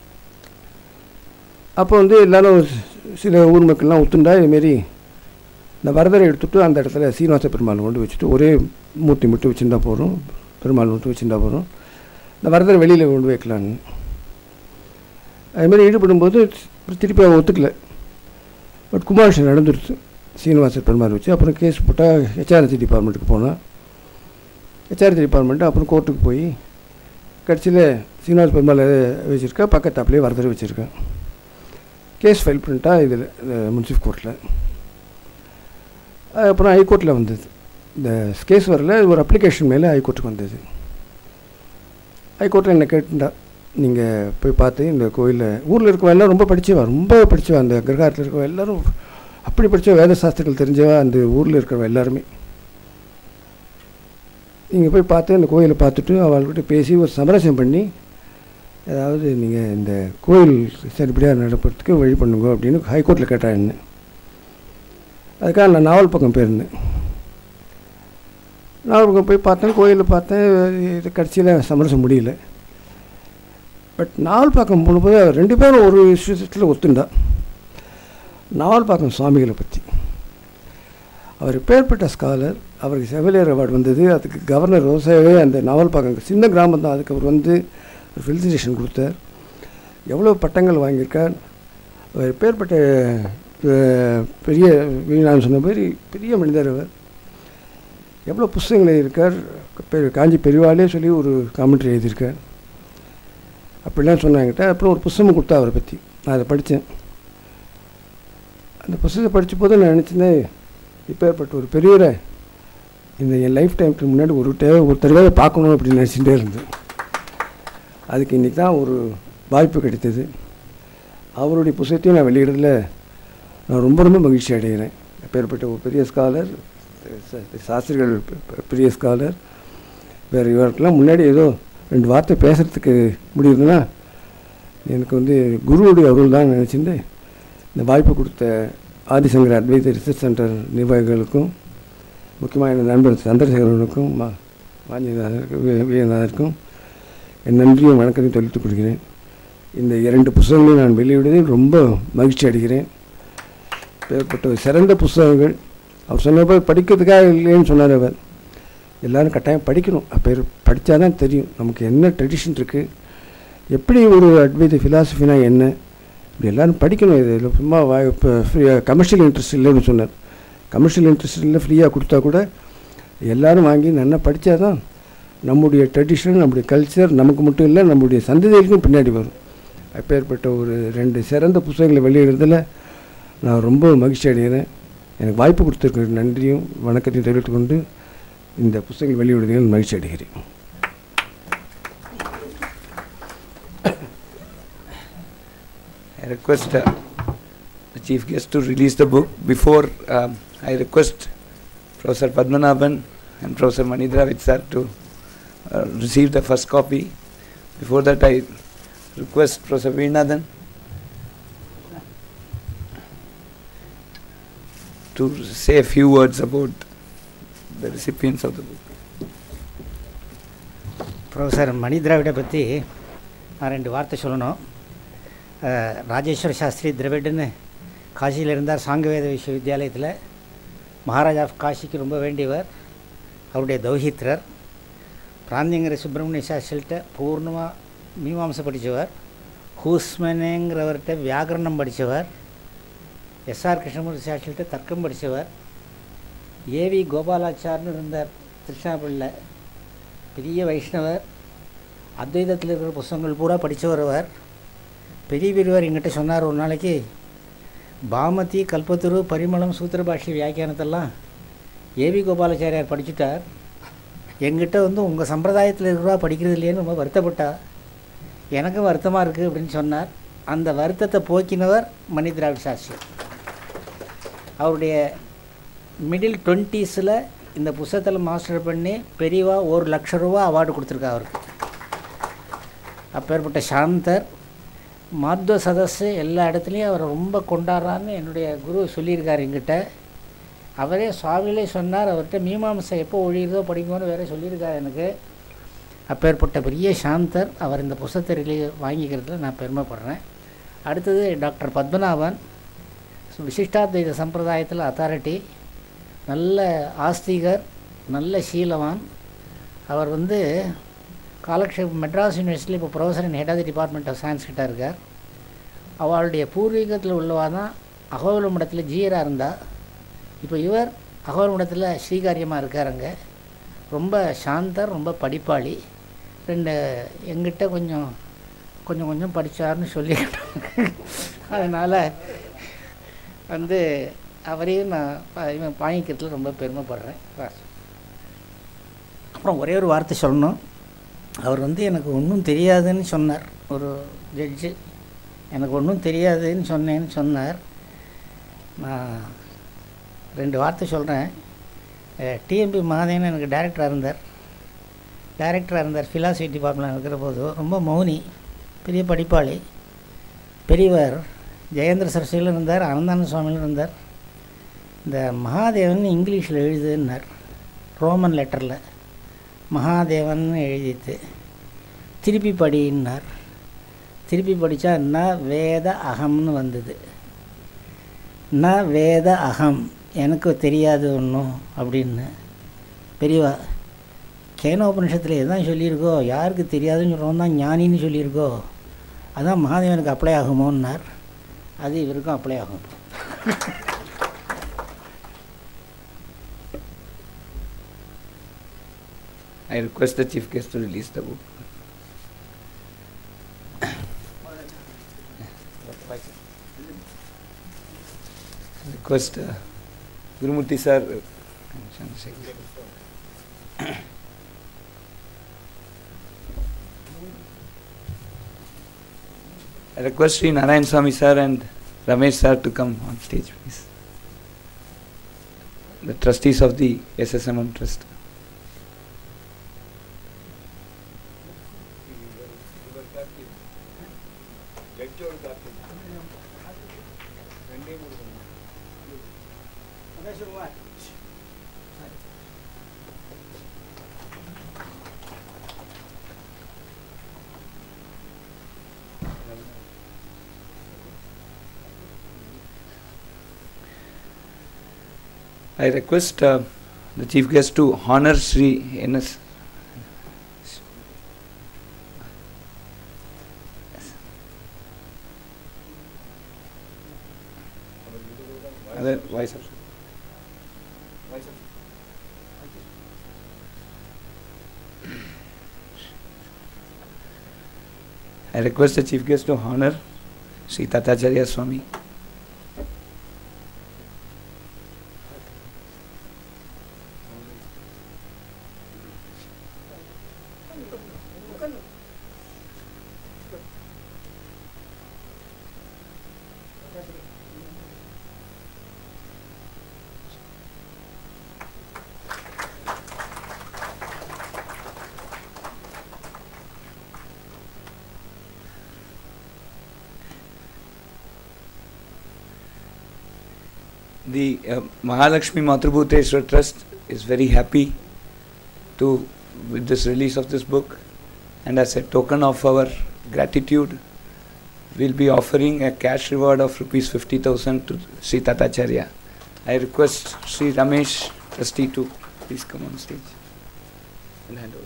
அப்போ வந்து எல்லாரும் சி- சில ஊர் மக்கள்லாம் ஒத்துண்டா இதுமாரி இந்த வரதரை எடுத்துட்டு அந்த இடத்துல சீனிவாச பெருமாள் கொண்டு வச்சுட்டு ஒரே மூர்த்தி மட்டும் வச்சுருந்தா போகிறோம் பெருமாள் மட்டும் வச்சுருந்தா போகிறோம் இந்த வரதரை வெளியில் கொண்டு வைக்கலான்னு அதுமாரி ஈடுபடும்போது திருப்பி அவன் ஒத்துக்கல பட் கும்பாபிஷேகம் நடந்துருச்சு சீனிவாச பெருமாள் வச்சு அப்புறம் கேஸ் போட்டால் ஹெச்ஆர்சி டிபார்ட்மெண்ட்டுக்கு போனான் ஹெச்ஆர்சி டிபார்ட்மெண்ட்டு அப்புறம் கோர்ட்டுக்கு போய் கடைசியில் சீனிவாச பெருமாள் வச்சுருக்கா பக்கத்தாப்புலேயே வரதரை வச்சுருக்கேன் கேஸ் ஃபைல் பண்ணிட்டா இதில் முன்சிப் கோர்ட்டில் அப்புறம் ஹைகோர்ட்டில் வந்தது இந்த கேஸ் வரல ஒரு அப்ளிகேஷன் மேலே ஹைகோர்ட்டுக்கு வந்தது ஹைகோர்ட்டில் என்னை கேட்டுண்டா நீங்கள் போய் பார்த்து இந்த கோயிலில் ஊரில் இருக்கவங்க எல்லாம் ரொம்ப படித்தவா ரொம்ப படித்தவா அந்த கிரகாரத்தில் இருக்கவங்க எல்லாரும் அப்படி படித்த வேத சாஸ்திரங்கள் தெரிஞ்சவா அந்த ஊரில் இருக்கிறவங்க எல்லாருமே நீங்கள் போய் பார்த்து அந்த கோயிலை பார்த்துட்டு அவள்கிட்ட பேசி ஒரு சமரசம் பண்ணி அதாவது நீங்கள் இந்த கோயில் சரிப்படியாக நடப்பதுக்கு வழி பண்ணுங்க அப்படின்னு ஹைகோர்ட்டில் கேட்டா என்ன அதுக்காக நான் நாவல் பக்கம் போயிருந்தேன் நாவல் பக்கம் போய் பார்த்தேன் கோயிலில் பார்த்தேன் இது கடைசியில் சமரசம் முடியல பட் நாவல் பக்கம் போகும்போது அவர் ரெண்டு பேரும் ஒரு விஷயத்தில் ஒத்துண்டா நாவல் பாக்கம் சுவாமிகளை பற்றி அவர் பேர்பட்ட ஸ்காலர் அவருக்கு செவலியர் அவார்டு வந்தது அதுக்கு கவர்னர் ரோசாவே அந்த நாவல் பாக்கம் சின்ன கிராமம் தான் அதுக்கு அவர் வந்து ஃபெலிசிட்டேஷன் கொடுத்தார் எவ்வளோ பட்டங்கள் வாங்கியிருக்கார் அவர் பேர்பட்ட அஹ், பெரிய வீணான்னு சொன்ன மாதிரி பெரிய மனிதர் அவர் எவ்வளோ புஸ்தகங்கள் எழுதியிருக்கார் பெ- காஞ்சி பெரியவாளே சொல்லி ஒரு காமெண்ட்ரி எழுதியிருக்கார் அப்படிலாம் சொன்னாங்கிட்ட அப்புறம் ஒரு புஸ்தகம் கொடுத்தா அவரை பற்றி நான் அதை படித்தேன் அந்த புஸ்தகத்தை படித்த போது நான் நினச்சிருந்தேன் இப்பேற்பட்ட ஒரு பெரியவரை இந்த என் லைஃப் டைமுக்கு முன்னாடி ஒரு தேவை ஒரு தடவை பார்க்கணும் அப்படின்னு நினச்சிட்டே இருந்தேன் அதுக்கு இன்றைக்கி தான் ஒரு வாய்ப்பு கிடைத்தது அவருடைய புஸ்தகத்தையும் நான் வெளியிடறதுல நான் ரொம்ப ரொம்ப மகிழ்ச்சி அடைகிறேன் அப்பேற்பட்ட ஒரு பெரிய ஸ்காலர் சாஸ்திரிகள் பெ- பெ- பெரிய ஸ்காலர் வேறு இவருக்கெல்லாம் முன்னாடி ஏதோ ரெண்டு வார்த்தை பேசுகிறதுக்கு முடியுதுன்னா எனக்கு வந்து குருவுடைய அருள் தான் நினச்சிட்டு இந்த வாய்ப்பு கொடுத்த ஆதிசங்கர் அத்வைத ரிசர்ச் சென்டர் நிர்வாகிகளுக்கும் முக்கியமாக என் நண்பர் சந்திரசேகரனுக்கும் மா வாஞ்சிநாதருக்கும் விஜயநாதருக்கும் என் நன்றியும் வணக்கத்தையும் தெரிவித்துக் கொள்கிறேன் இந்த இரண்டு புஸ்தகங்களையும் நான் வெளியிடுவதில் ரொம்ப மகிழ்ச்சி அடைகிறேன் ஏற்பட்ட ஒரு சிறந்த புஸ்தகங்கள் அவர் சொன்னப்போ படிக்கிறதுக்காக இல்லைன்னு சொன்னார் அவர் எல்லாரும் கட்டாயம் படிக்கணும் அப்போ படித்தா தான் தெரியும் நமக்கு என்ன ட்ரெடிஷன் இருக்குது எப்படி ஒரு அட்வைத ஃபிலாசபினா என்ன இப்படி எல்லாரும் படிக்கணும் இது இல்லை சும்மா வா இப்போ ஃப்ரீயாக கமர்ஷியல் இன்ட்ரெஸ்ட் இல்லைன்னு சொன்னார் கமர்ஷியல் இன்ட்ரெஸ்ட் இல்லை ஃப்ரீயாக கொடுத்தா கூட எல்லாரும் வாங்கி நல்லா படித்தா தான் நம்முடைய ட்ரெடிஷன் நம்முடைய கல்ச்சர் நமக்கு மட்டும் இல்லை நம்முடைய சந்ததிகளுக்கும் பின்னாடி வரும் அப்பேற்பட்ட ஒரு ரெண்டு சிறந்த புத்தகங்களை வெளியிடுறதுல நான் ரொம்ப மகிழ்ச்சி அடைகிறேன் எனக்கு வாய்ப்பு கொடுத்துருக்க நன்றியும் வணக்கத்தையும் தெரிவித்துக் கொண்டு இந்த புத்தகங்கள் வெளியிடுவதில் மகிழ்ச்சி அடைகிறேன் I request uh, the chief guest to release the book. Before um, I request Professor Padmanabhan and Professor Manidravit sir to uh, receive the first copy. Before that, I request Professor Veenathan to say a few words about the recipients of the book. Professor Mani Dravida பற்றி நான் ரெண்டு வார்த்தை சொல்லணும் அஹ், ராஜேஸ்வர சாஸ்திரி திராவிடன்னு காசியில் இருந்தார் சாங்கவேத விஸ்வவித்யாலயத்தில் மகாராஜா ஆஃப் காசிக்கு ரொம்ப வேண்டியவர் அவருடைய தௌஹித்ரர் பிராந்தியங்கிற சுப்பிரமணிய சாஸ்திரிகிட்ட பூர்ணமாக மீமாம்சை படித்தவர் ஹூஸ்மனேங்கிறவர்கிட்ட வியாகரணம் படித்தவர் எஸ்ஆர் கிருஷ்ணமூர்த்தி சாஸ்திரிகிட்ட தர்க்கம் படித்தவர் ஏவி கோபாலாச்சார்னு இருந்தார் திருஷ்ணாபுரியில் பெரிய வைஷ்ணவர் அத்வைதத்தில் இருக்கிற புஸ்தகங்கள் பூரா படித்தவர் அவர் பெரிய பெரியவர் எங்கிட்ட சொன்னார் ஒரு நாளைக்கு பாமதி கல்பத்துரு பரிமளம் சூத்திர பாஷ்ய வியாக்கியானத்தெல்லாம் ஏவி கோபாலாச்சாரியார் படிச்சுட்டார் எங்கிட்ட வந்து உங்கள் சம்பிரதாயத்தில் இருக்கிறவா படிக்கிறது இல்லையேன்னு ரொம்ப வருத்தப்பட்டா எனக்கும் வருத்தமாக இருக்குது அப்படின்னு சொன்னார் அந்த வருத்தத்தை போக்கினவர் மணி திராவிட சாஸ்திரி அவருடைய மிடில் டுவெண்ட்டீஸில் இந்த புஸ்தகத்தில் மாஸ்டர் பண்ணி பெரியவா ஒரு லட்ச ரூபா அவார்டு கொடுத்துருக்கா அவருக்கு அப்பேற்பட்ட சாந்தர் மாத்வ சதஸ்ஸு எல்லா இடத்துலையும் அவரை ரொம்ப கொண்டாடுறான்னு என்னுடைய குரு சொல்லியிருக்கார் எங்கிட்ட அவரே சுவாமிகளே சொன்னார் அவர்கிட்ட மீமாம்சை எப்போ ஒழியுதோ படிக்குமோன்னு வேற சொல்லியிருக்கார் எனக்கு அப்பேற்பட்ட பெரிய சாந்தர் அவர் இந்த புஸ்தகத்தை ரிலீ வாங்கிக்கிறதுல நான் பெருமைப்படுறேன் அடுத்தது டாக்டர் பத்மநாபன் விசிஷ்டாத்வைத சம்பிரதாயத்தில் அத்தாரிட்டி நல்ல ஆஸ்திகர் நல்ல சீலவான் அவர் வந்து காலக்ஷேப் மெட்ராஸ் யூனிவர்சிட்டியில் இப்போ professor in head of the department of science கிட்ட இருக்கார் அவளுடைய பூர்வீகத்தில் உள்ளவா தான் அகோலமடத்தில் ஜீயராக இருந்தா இப்போ இவர் அகோலமடத்தில் ஸ்ரீகாரியமாக இருக்கார் அங்கே ரொம்ப சாந்தர் ரொம்ப படிப்பாளி ரெண்டு எங்கிட்ட கொஞ்சம் கொஞ்சம் கொஞ்சம் படித்தார்னு சொல்லி அதனால் வந்து அவரையும் நான் பா- இவன் வாங்கிக்கிறதுல ரொம்ப பெருமைப்படுறேன் ராஸ். அப்புறம் ஒரே ஒரு வார்த்தை சொல்லணும் அவர் வந்து எனக்கு ஒன்றும் தெரியாதுன்னு சொன்னார் ஒரு ஜட்ஜு எனக்கு ஒன்றும் தெரியாதுன்னு சொன்னேன்னு சொன்னார் நான் ரெண்டு வார்த்தை சொல்கிறேன் டிஎம்பி மகாதேவன் எனக்கு டைரக்டராக இருந்தார் டைரக்டராக இருந்தார் ஃபிலாசபி டிபார்ட்மெண்ட் இருக்கிற போது ரொம்ப மௌனி பெரிய படிப்பாளி பெரியவர் ஜெயேந்திர சரஸ்வதியிலும் இருந்தார் அனந்தானந்த சுவாமியிலும் இருந்தார் இந்த மகாதேவன் இங்கிலீஷில் எழுதுன்னார் ரோமன் லெட்டரில் மகாதேவன் எழுதிட்டு திருப்பி படின்னார் திருப்பி படித்தா ந வேத அகம்னு வந்தது ந வேத அகம் எனக்கு தெரியாது ஒன்றும் அப்படின்னு பெரியவா கேனோபனிஷத்தில் எதான் சொல்லியிருக்கோ யாருக்கு தெரியாதுன்னு சொல்கிறோம் தான் ஞானின்னு சொல்லியிருக்கோ அதான் மகாதேவனுக்கு அப்ளை ஆகுமோன்னார் அது இவருக்கும் அப்ளை ஆகும் I request the chief guest to release the book. Request uh, Gurumurti sir. uh, Chandrasekhar. I request Sri Narayan Swami sir and Ramesh sir to come on stage, please. The trustees of the SSMM Trust. I request uh, the chief guest to honor Sri N.S. ಅದೇ voice I request the chief guest to honor Sri Tatacharya Swami. The uh, Mahalakshmi Matrubhuteshwar Trust is very happy to with this release of this book, and as a token of our gratitude, we'll be offering a cash reward of rupees fifty thousand to Sri Tatacharya. I request Sri Ramesh Trustee to please come on stage and hand over.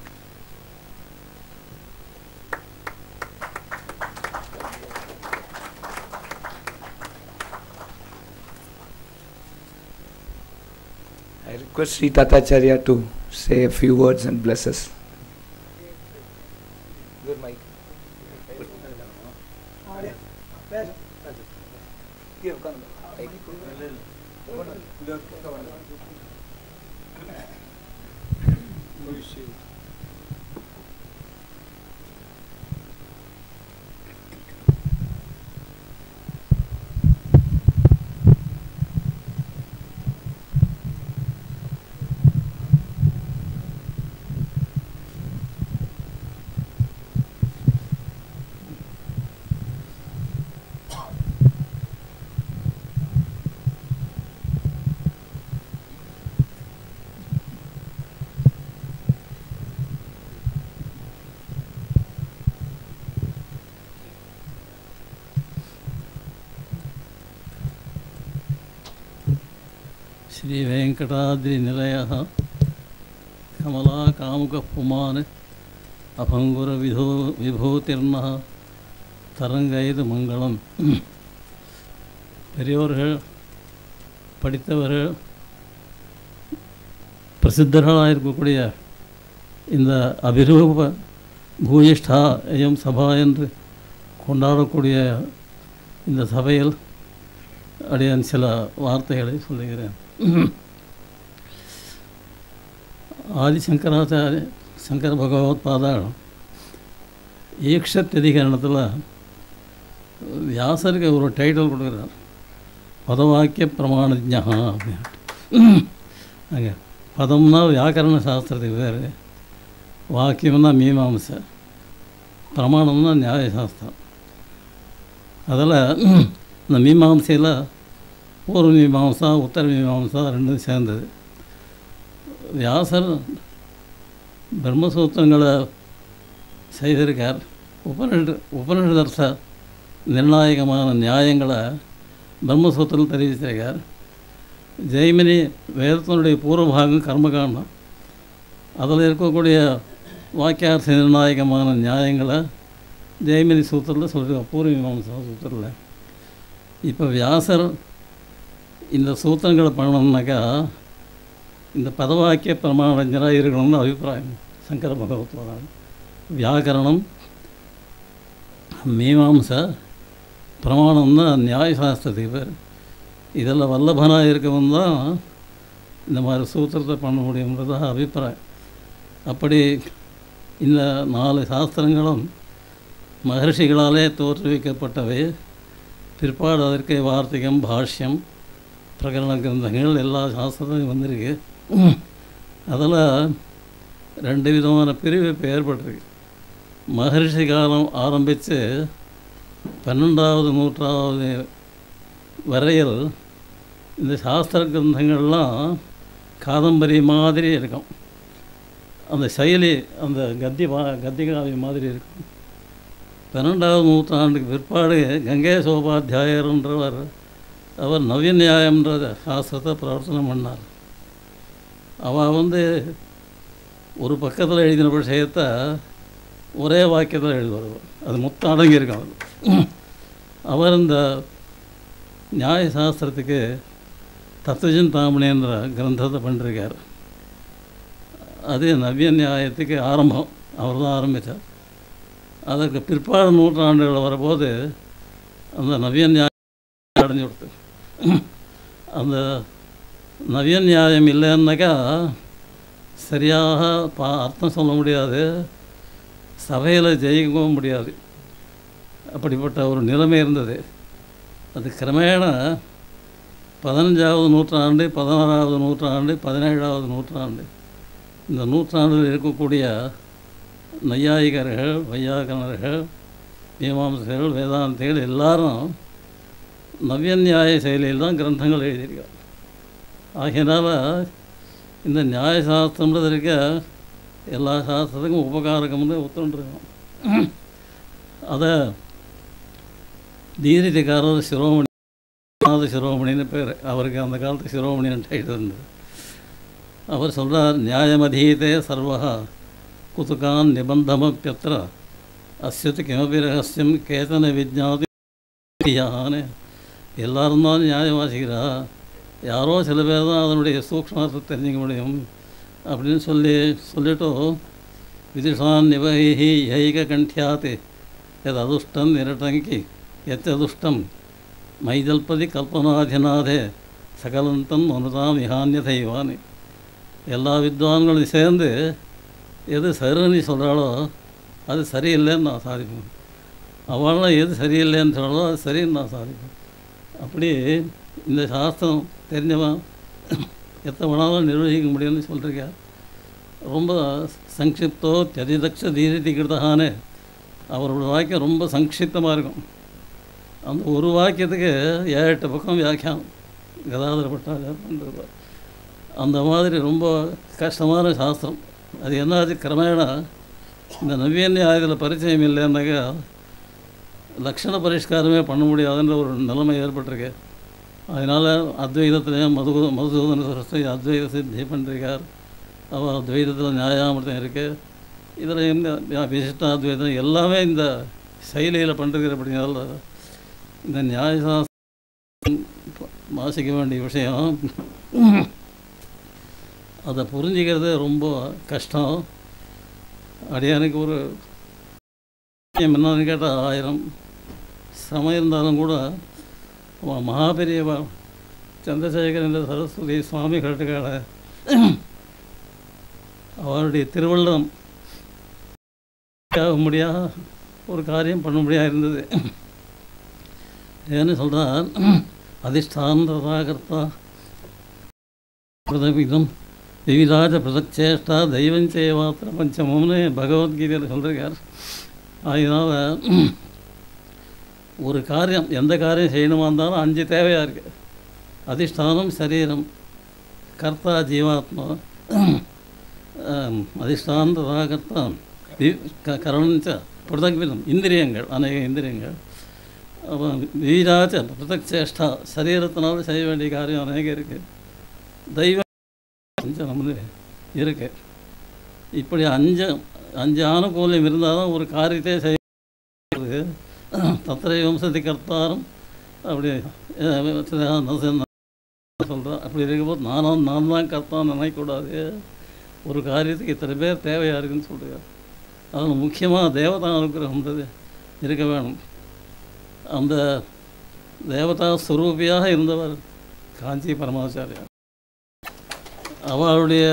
I request Sri Tatacharya to say a few words and bless us. Good mic. श्रीवेङ्कटाद्रिनिलयः कमलाकामुकः पुमान् अभङ्गुरविधो விபூதிர்னः தரங்கைது மங்களம் பெரியோர்கள் படித்தவர்கள் பிரசித்தர்களாக இருக்கக்கூடிய இந்த அபிரூப பூயிஷ்டா எம் சபா என்று கொண்டாடக்கூடிய இந்த சபையில் அடியான் சில வார்த்தைகளை சொல்லுகிறேன் ஆதிசங்கராச்சாரிய சங்கர பகவத்பாதாள் ஈக்ஷத்தியதிகரணத்தில் வியாசருக்கு ஒரு டைட்டில் கொடுக்குறார் பதவாக்கிய பிரமாணஜா அப்படின்ட்டு அங்கே பதம்னா வியாக்கரண சாஸ்திரத்துக்கு பேர் வாக்கியம்னா மீமாம்சை பிரமாணம்னா நியாய சாஸ்திரம் அதில் இந்த மீமாம்சையில் பூர்வ மீமாம்சா உத்தர மீமாம்சா ரெண்டும் சேர்ந்தது வியாசர் பிரம்மசூத்திரங்களை செய்திருக்கார் உபனிஷ உபனிஷதர்த்த நிர்ணாயகமான நியாயங்களை பிரம்மசூத்திரம் தெரிவிச்சிருக்கார் ஜெய்மினி வேதத்தினுடைய பூர்வபாகம் கர்மகாண்டம் அதில் இருக்கக்கூடிய வாக்கியார்த்த நிர்ணாயகமான நியாயங்களை ஜெய்மினி சூத்திரத்தில் சொல்லியிருக்கார் பூர்வ மீமாம்சா சூத்திரத்தில் இப்போ வியாசர் இந்த சூத்திரங்களை பண்ணணும்னாக்கா இந்த பதவாக்கிய பிரமாணஞ்சராக இருக்கணும்னு அபிப்பிராயம் சங்கர பகவத்வாதம் வியாக்கரணம் மீமாம்சை பிரமாணம்னா நியாயசாஸ்திரத்துக்கு பேர் இதில் வல்லபனாக இருக்கவன் தான் இந்த மாதிரி சூத்திரத்தை பண்ண முடியுன்றதாக அபிப்பிராயம் அப்படி இந்த நாலு சாஸ்திரங்களும் மகர்ஷிகளாலே தோற்றுவிக்கப்பட்டவை பிற்பாடு அதற்கு வார்த்திகம் பாஷ்யம் பிரகரண கிரந்தங்கள் எல்லா சாஸ்திரத்தையும் வந்திருக்கு அதில் ரெண்டு விதமான பிரிவு இப்போ ஏற்பட்டிருக்கு மகர்ஷி காலம் ஆரம்பித்து பன்னெண்டாவது நூற்றாவது வரையில் இந்த சாஸ்திர கிரந்தங்கள்லாம் காதம்பரி மாதிரி இருக்கும் அந்த செயலி அந்த கத்தி வா கத்தி காவி மாதிரி இருக்கும் பன்னெண்டாவது நூற்றாண்டுக்கு பிற்பாடு கங்கை சோபாத்தியாயர்ன்றவர் அவர் நவீன நியாயம்ன்ற சாஸ்திரத்தை பிரவர்த்தனம் பண்ணார் அவள் வந்து ஒரு பக்கத்தில் எழுதின விஷயத்தை ஒரே வாக்கியத்தில் எழுதுவார் அது மொத்தம் அடங்கியிருக்கும் அது அவர் இந்த நியாய சாஸ்திரத்துக்கு தத்துவஜிந்தாமணின்ற கிரந்தத்தை பண்ணிருக்கார் அது நவ்ய நியாயத்துக்கு ஆரம்பம் அவர் தான் ஆரம்பித்தார் அதற்கு பிற்பாடு நூற்றாண்டுகள் வரும்போது அந்த நவ்ய நியாயம் அடைஞ்சு கொடுத்து அந்த நவ்ய நியாயம் இல்லைன்னாக்கா சரியாக பா அர்த்தம் சொல்ல முடியாது சபையில் ஜெயிக்கவும் முடியாது அப்படிப்பட்ட ஒரு நிலைமை இருந்தது அது கிரமேண பதினஞ்சாவது நூற்றாண்டு பதினாறாவது நூற்றாண்டு பதினேழாவது நூற்றாண்டு இந்த நூற்றாண்டில் இருக்கக்கூடிய நையாயிகர்கள் வையாகனர்கள் மீமாம்சகர்கள் வேதாந்திகள் எல்லாரும் நவ்ய நியாய செயலியில் தான் கிரந்தங்கள் எழுதியிருக்காங்க ஆகையினால இந்த நியாய சாஸ்திரம்ன்றது இருக்க எல்லா சாஸ்திரத்துக்கும் உபகாரகம்னு ஒத்துண்டிருக்கோம் அதை தீரிதிகாரர் சிரோமணி நாத சிரோமணின்னு பேர் அவருக்கு அந்த காலத்து சிரோமணின்னு டைட்டில் இருந்தது அவர் சொல்கிறார் நியாயமதீதே சர்வா குதுகான் நிபந்தமப்பியத்திர அஸ்யத்து கிமபி ரகசியம் கேதன விஜாதி யானே எல்லாரும் தான் நியாயம் வாசிக்கிறா யாரோ சில பேர் தான் அதனுடைய சூக்ஷ்மத்தை தெரிஞ்சுக்க முடியும் அப்படின்னு சொல்லி சொல்லிட்டு விதிஷான் நிவகி யைக கண்டியாத் எது அதுஷ்டம் நிரட்டங்கி எத்ததுஷ்டம் மைதல்பதி கல்பனாதிநாதே சகலந்தன் அனுதாம் விஹான்யதைவானி எல்லா வித்வான்களும் சேர்ந்து எது சரின்னு சொல்கிறாளோ அது சரியில்லைன்னு நான் சாதிப்பேன் அவளாம் எது சரியில்லைன்னு சொல்கிறாளோ அது சரின்னு நான் சாதிப்பேன் அப்படி இந்த சாஸ்திரம் தெரிஞ்சவன் எத்தனை வேணாலும் நிர்வகிக்க முடியும்னு சொல்கிறீங்க ரொம்ப சங்கிப்தோ தியதிதக்ஷ தீரிதி கிருதகானே அவரோட வாக்கியம் ரொம்ப சங்கிப்தமாக இருக்கும் அந்த ஒரு வாக்கியத்துக்கு ஏழு எட்டு பக்கம் வியாக்கியானம் கதாதர பட்டாச்சார் பண்ணுறது அந்த மாதிரி ரொம்ப கஷ்டமான சாஸ்திரம் அது என்னாச்சு கிரமேண இந்த நவீன நியாயத்தில் பரிச்சயம் இல்லைன்னாக்கா லக்ஷண பரிஷ்காரமே பண்ண முடியாதுன்ற ஒரு நிலைமை ஏற்பட்டிருக்கு அதனால் அத்வைதத்தில் மது மதுசூதன சரஸ்வதி அத்வைத சித்தி பண்ணிருக்கார் அவர் அத்வைதத்தில் நியாயாமிர்தம் இருக்குது இதில் இந்த விசிஷ்டாத்வைதம் எல்லாமே இந்த செயலியில் பண்ணுறது அப்படிங்கிறதால இந்த நியாயசாஸ்திரம் வாசிக்க வேண்டிய விஷயம் அதை புரிஞ்சிக்கிறது ரொம்ப கஷ்டம் அடியானுக்கு ஒரு என்னன்னு கேட்டால் ஆயிரம் சிரமம் இருந்தாலும் கூட அவன் மகாபெரியவா சந்திரசேகரன் சரஸ்வதி சுவாமி கட்டுக்கால அவருடைய திருவள்ளம் ஆக முடியாத ஒரு காரியம் பண்ண முடியாது இருந்தது ஏன்னு சொல்கிறார் அதிஷ்டானதா பிரதவிதம் விவிதாஜ பிரதக்சேஷ்டா தெய்வம் சேவாத்திர பஞ்சமம்னு பகவத்கீதையில் சொல்லிருக்கார் அதனால் ஒரு காரியம் எந்த காரியம் செய்யணுமா இருந்தாலும் அஞ்சு தேவையாக இருக்குது அதிஷ்டானம் சரீரம் கர்த்தா ஜீவாத்மா அதிஷ்டானதா கர்த்தா கரணஞ்ச பிரதக்விதம் இந்திரியங்கள் அநேக இந்திரியங்கள் அப்போ வீராச்ச பிரதக்சேஷ்டா சரீரத்தினால செய்ய வேண்டிய காரியம் அநேகம் இருக்குது தெய்வம் கொஞ்சம் நமது இருக்கு இப்படி அஞ்சு அஞ்சு ஆணுகூலியம் இருந்தால் தான் ஒரு காரியத்தை செய்ய தத்திரை வம்சத்தை கர்த்தாரும் அப்படி சொல்கிறேன் அப்படி இருக்கும்போது நானும் நான் தான் கர்த்தான் நினைக்கக்கூடாது ஒரு காரியத்துக்கு இத்தனை பேர் தேவையாக இருக்குன்னு சொல்கிறார் அதில் முக்கியமாக தேவதா அனுகிரகம்ன்றது இருக்க வேணும் அந்த தேவதா ஸ்வரூபியாக இருந்தவர் காஞ்சி பரமாச்சாரியார் அவளுடைய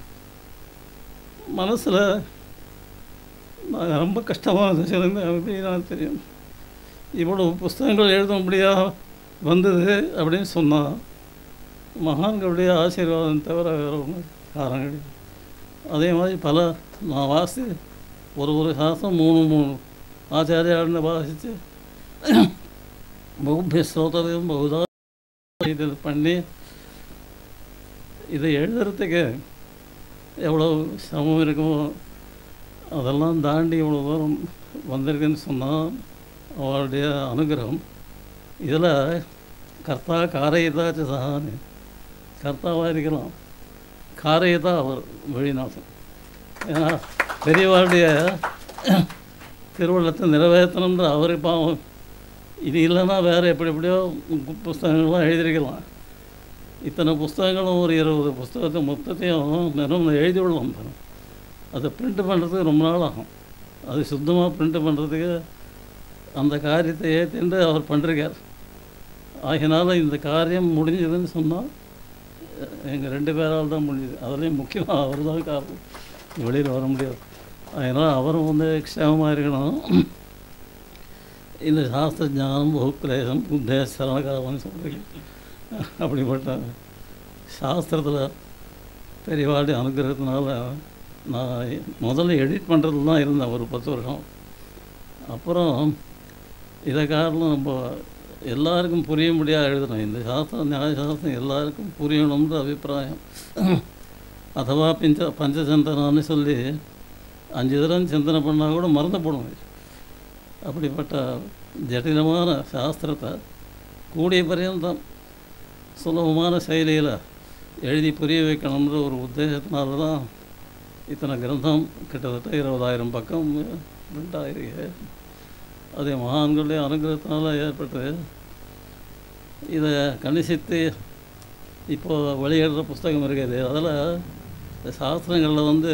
மனசில் நான் ரொம்ப கஷ்டமான சிறந்த அப்படின்னு தெரியும் இவ்வளவு புஸ்தகங்கள் எழுத முடியாத வந்தது அப்படின்னு சொன்னால் மகான்களுடைய ஆசீர்வாதம் தவிர வேறு ஒன்றும் காரணம் கிடையாது அதே மாதிரி பல நான் வாசி ஒரு ஒரு சாஸ்திரம் மூணு மூணு ஆச்சாரியாருன்னு வாசித்து பகுபிய ஸ்ரோதரையும் பகுதா இது பண்ணி இதை எழுதுறதுக்கு எவ்வளோ சிரமம் இருக்குமோ அதெல்லாம் தாண்டி இவ்வளோ தூரம் வந்திருக்குன்னு சொன்னால் அவருடைய அனுகிரகம் இதில் கர்த்தா காரையதாச்சு சகான்னு கர்த்தாவாக இருக்கலாம் காரையதா அவர் வெளிநாட்டு ஏன்னா பெரியவாருடைய திருவள்ளத்தை நிறைவேற்றணுன்ற அவர் பாவம் இது இல்லைன்னா வேறு எப்படி எப்படியோ புஸ்தகங்கள்லாம் எழுதியிருக்கலாம் இத்தனை புஸ்தகங்களும் ஒரு இருபது புஸ்தகத்தை மொத்தத்தையும் வெறும் எழுதி விடலாம் பாருங்க. அதை பிரிண்ட் பண்ணுறதுக்கு ரொம்ப நாள் ஆகும் அது சுத்தமாக பிரிண்ட் பண்ணுறதுக்கு அந்த காரியத்தை ஏற்றிண்டு அவர் பண்ணிருக்கார் ஆகினால இந்த காரியம் முடிஞ்சதுன்னு சொன்னால் எங்கள் ரெண்டு பேரால் தான் முடிஞ்சுது அதுலேயும் முக்கியமாக அவர் தான் காரணம் வெளியில் வர முடியாது அதனால் அவரும் வந்து க்ஷேமமாக இருக்கணும் இந்த சாஸ்திர ஞானம் பகுக்கிரேசம் புத்தே சரணகாரம்னு சொல்கிறீங்க அப்படிப்பட்ட சாஸ்திரத்தில் பெரியவாடி அனுகிரகத்தினால நான் முதல்ல எடிட் பண்ணுறது தான் இருந்தேன் ஒரு பத்து வருஷம் அப்புறம் இதை காரணம் நம்ம எல்லாருக்கும் புரியும்படியாக எழுதணும் இந்த சாஸ்திரம் நியாய சாஸ்திரம் எல்லாருக்கும் புரியணுன்ற அபிப்பிராயம் அதுவா பிஞ்ச பஞ்சசந்தனான்னு சொல்லி அஞ்சு தரம் சிந்தனை பண்ணால் கூட மறந்து போடும் அப்படிப்பட்ட ஜட்டிலமான சாஸ்திரத்தை கூடிய பரியந்தம் சுலபமான செயலியில் எழுதி புரிய வைக்கணுன்ற ஒரு உத்தேசத்தினால தான் இத்தனை கிரந்தம் கிட்டத்தட்ட இருபதாயிரம் பக்கம் பிரிண்ட் ஆகிருக்கு அதே மகான்களுடைய அனுகிரகத்தினால ஏற்பட்டது இதை கணிசித்து இப்போது வெளியிடுற புஸ்தகம் இருக்குது அதில் இந்த சாஸ்திரங்களில் வந்து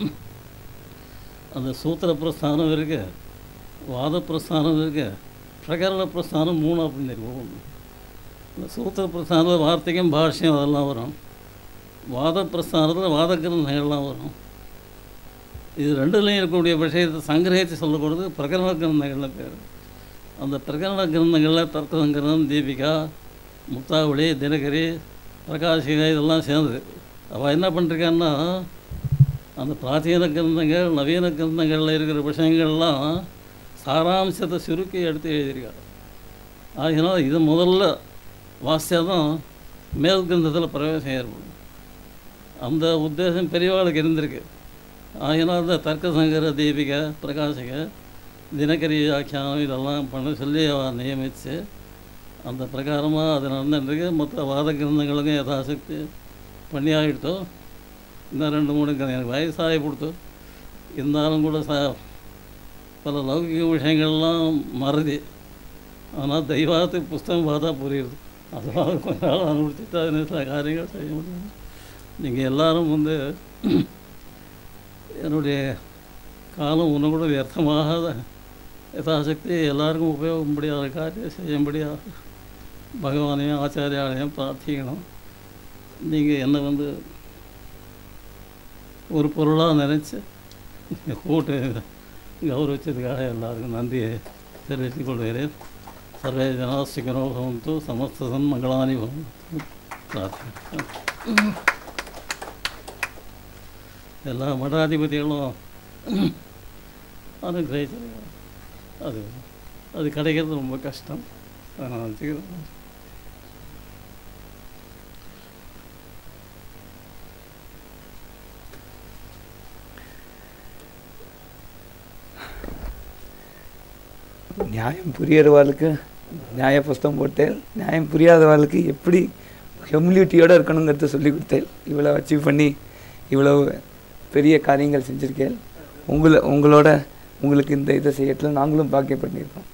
அந்த சூத்திர பிரஸ்தானம் இருக்குது வாத பிரஸ்தானம் இருக்குது பிரகரண பிரஸ்தானம் மூணு அப்படின்னு இருக்கு இந்த சூத்திர பிரஸ்தானத்தில் வார்த்தைக்கும் பாஷ்யம் அதெல்லாம் வரும் வாத பிரஸ்தானத்தில் வாத கிரந்தங்கள்லாம் வரும் இது ரெண்டுலேயும் இருக்கக்கூடிய விஷயத்தை சங்கிரகித்து சொல்லக்கூடியது பிரகரண கிரந்தங்கள்னு பேர் அந்த பிரகரண கிரந்தங்களில் தர்க்க சங்கரம் தீபிகா முத்தாவளி தினகரி பிரகாஷிகா இதெல்லாம் சேர்ந்தது அவள் என்ன பண்ணிருக்கான்னா அந்த பிராச்சீன கிரந்தங்கள் நவீன கிரந்தங்களில் இருக்கிற விஷயங்கள்லாம் சாராம்சத்தை சுருக்கி எடுத்து எழுதியிருக்காள் ஆகினால் இது முதல்ல வாசித்தா தான் மேல் கிரந்தத்தில் பிரவேசம் ஏற்படும் அந்த உத்தேசம் பெரியவாளுக்கு இருந்திருக்கு ஆகினால் இந்த தர்க்க சங்கர தீபிகா பிரகாசிக தினகரி ஆக்கியானம் இதெல்லாம் பண்ண சொல்லி அவள் நியமித்து அந்த பிரகாரமாக அது நடந்துருக்கு மொத்த வாத கிரந்தங்களுக்கும் யதாசக்தி பண்ணி ஆகிட்டோம் இன்னும் ரெண்டு மூணு கிரந்தம் எனக்கு வயசாகி கொடுத்து இருந்தாலும் கூட ச பல லௌகிக விஷயங்கள்லாம் மறதி ஆனால் தெய்வாத்துக்கு புஸ்தகம் பார்த்தா புரியுது அதனால் கொஞ்ச நாள் அனுபவிச்சுட்டு அதில் சில காரியங்கள் செய்ய முடியும் நீங்கள் எல்லாரும் வந்து என்னுடைய காலம் ஒன்று கூட வியர்த்தமாகாத யதாசக்தி எல்லாருக்கும் உபயோகப்படியாத காரியம் செய்யும்படியாக பகவானையும் ஆச்சாரியாலையும் பிரார்த்திக்கணும் நீங்கள் என்னை வந்து ஒரு பொருளாக நினச்சி கூட்டு கௌரவிச்சதுக்காக எல்லாருக்கும் நன்றியை தெரிவித்துக் கொள்கிறேன் சர்வே ஜனா சிக்கனோ பவந்து சமஸ்த சன்மங்களானி பவந்து பிரார்த்தனை எல்லா மடாதிபதிகளும் அனுகிரகிச்சு அது அது கிடைக்கிறது ரொம்ப கஷ்டம் அதனால் வச்சுக்கிறேன் நியாயம் புரியறவாளுக்கு நியாய புஸ்தகம் போட்டேன் நியாயம் புரியாதவாளுக்கு எப்படி ஹெமிலிட்டியோடு இருக்கணுங்கிறத சொல்லி கொடுத்தேன் இவ்வளோ அச்சீவ் பண்ணி இவ்வளோ பெரிய காரியங்கள் செஞ்சுருக்கேன் உங்களை உங்களோட உங்களுக்கு இந்த இதை செய்யறதுல நாங்களும் பாக்கிய பண்ணியிருக்கோம்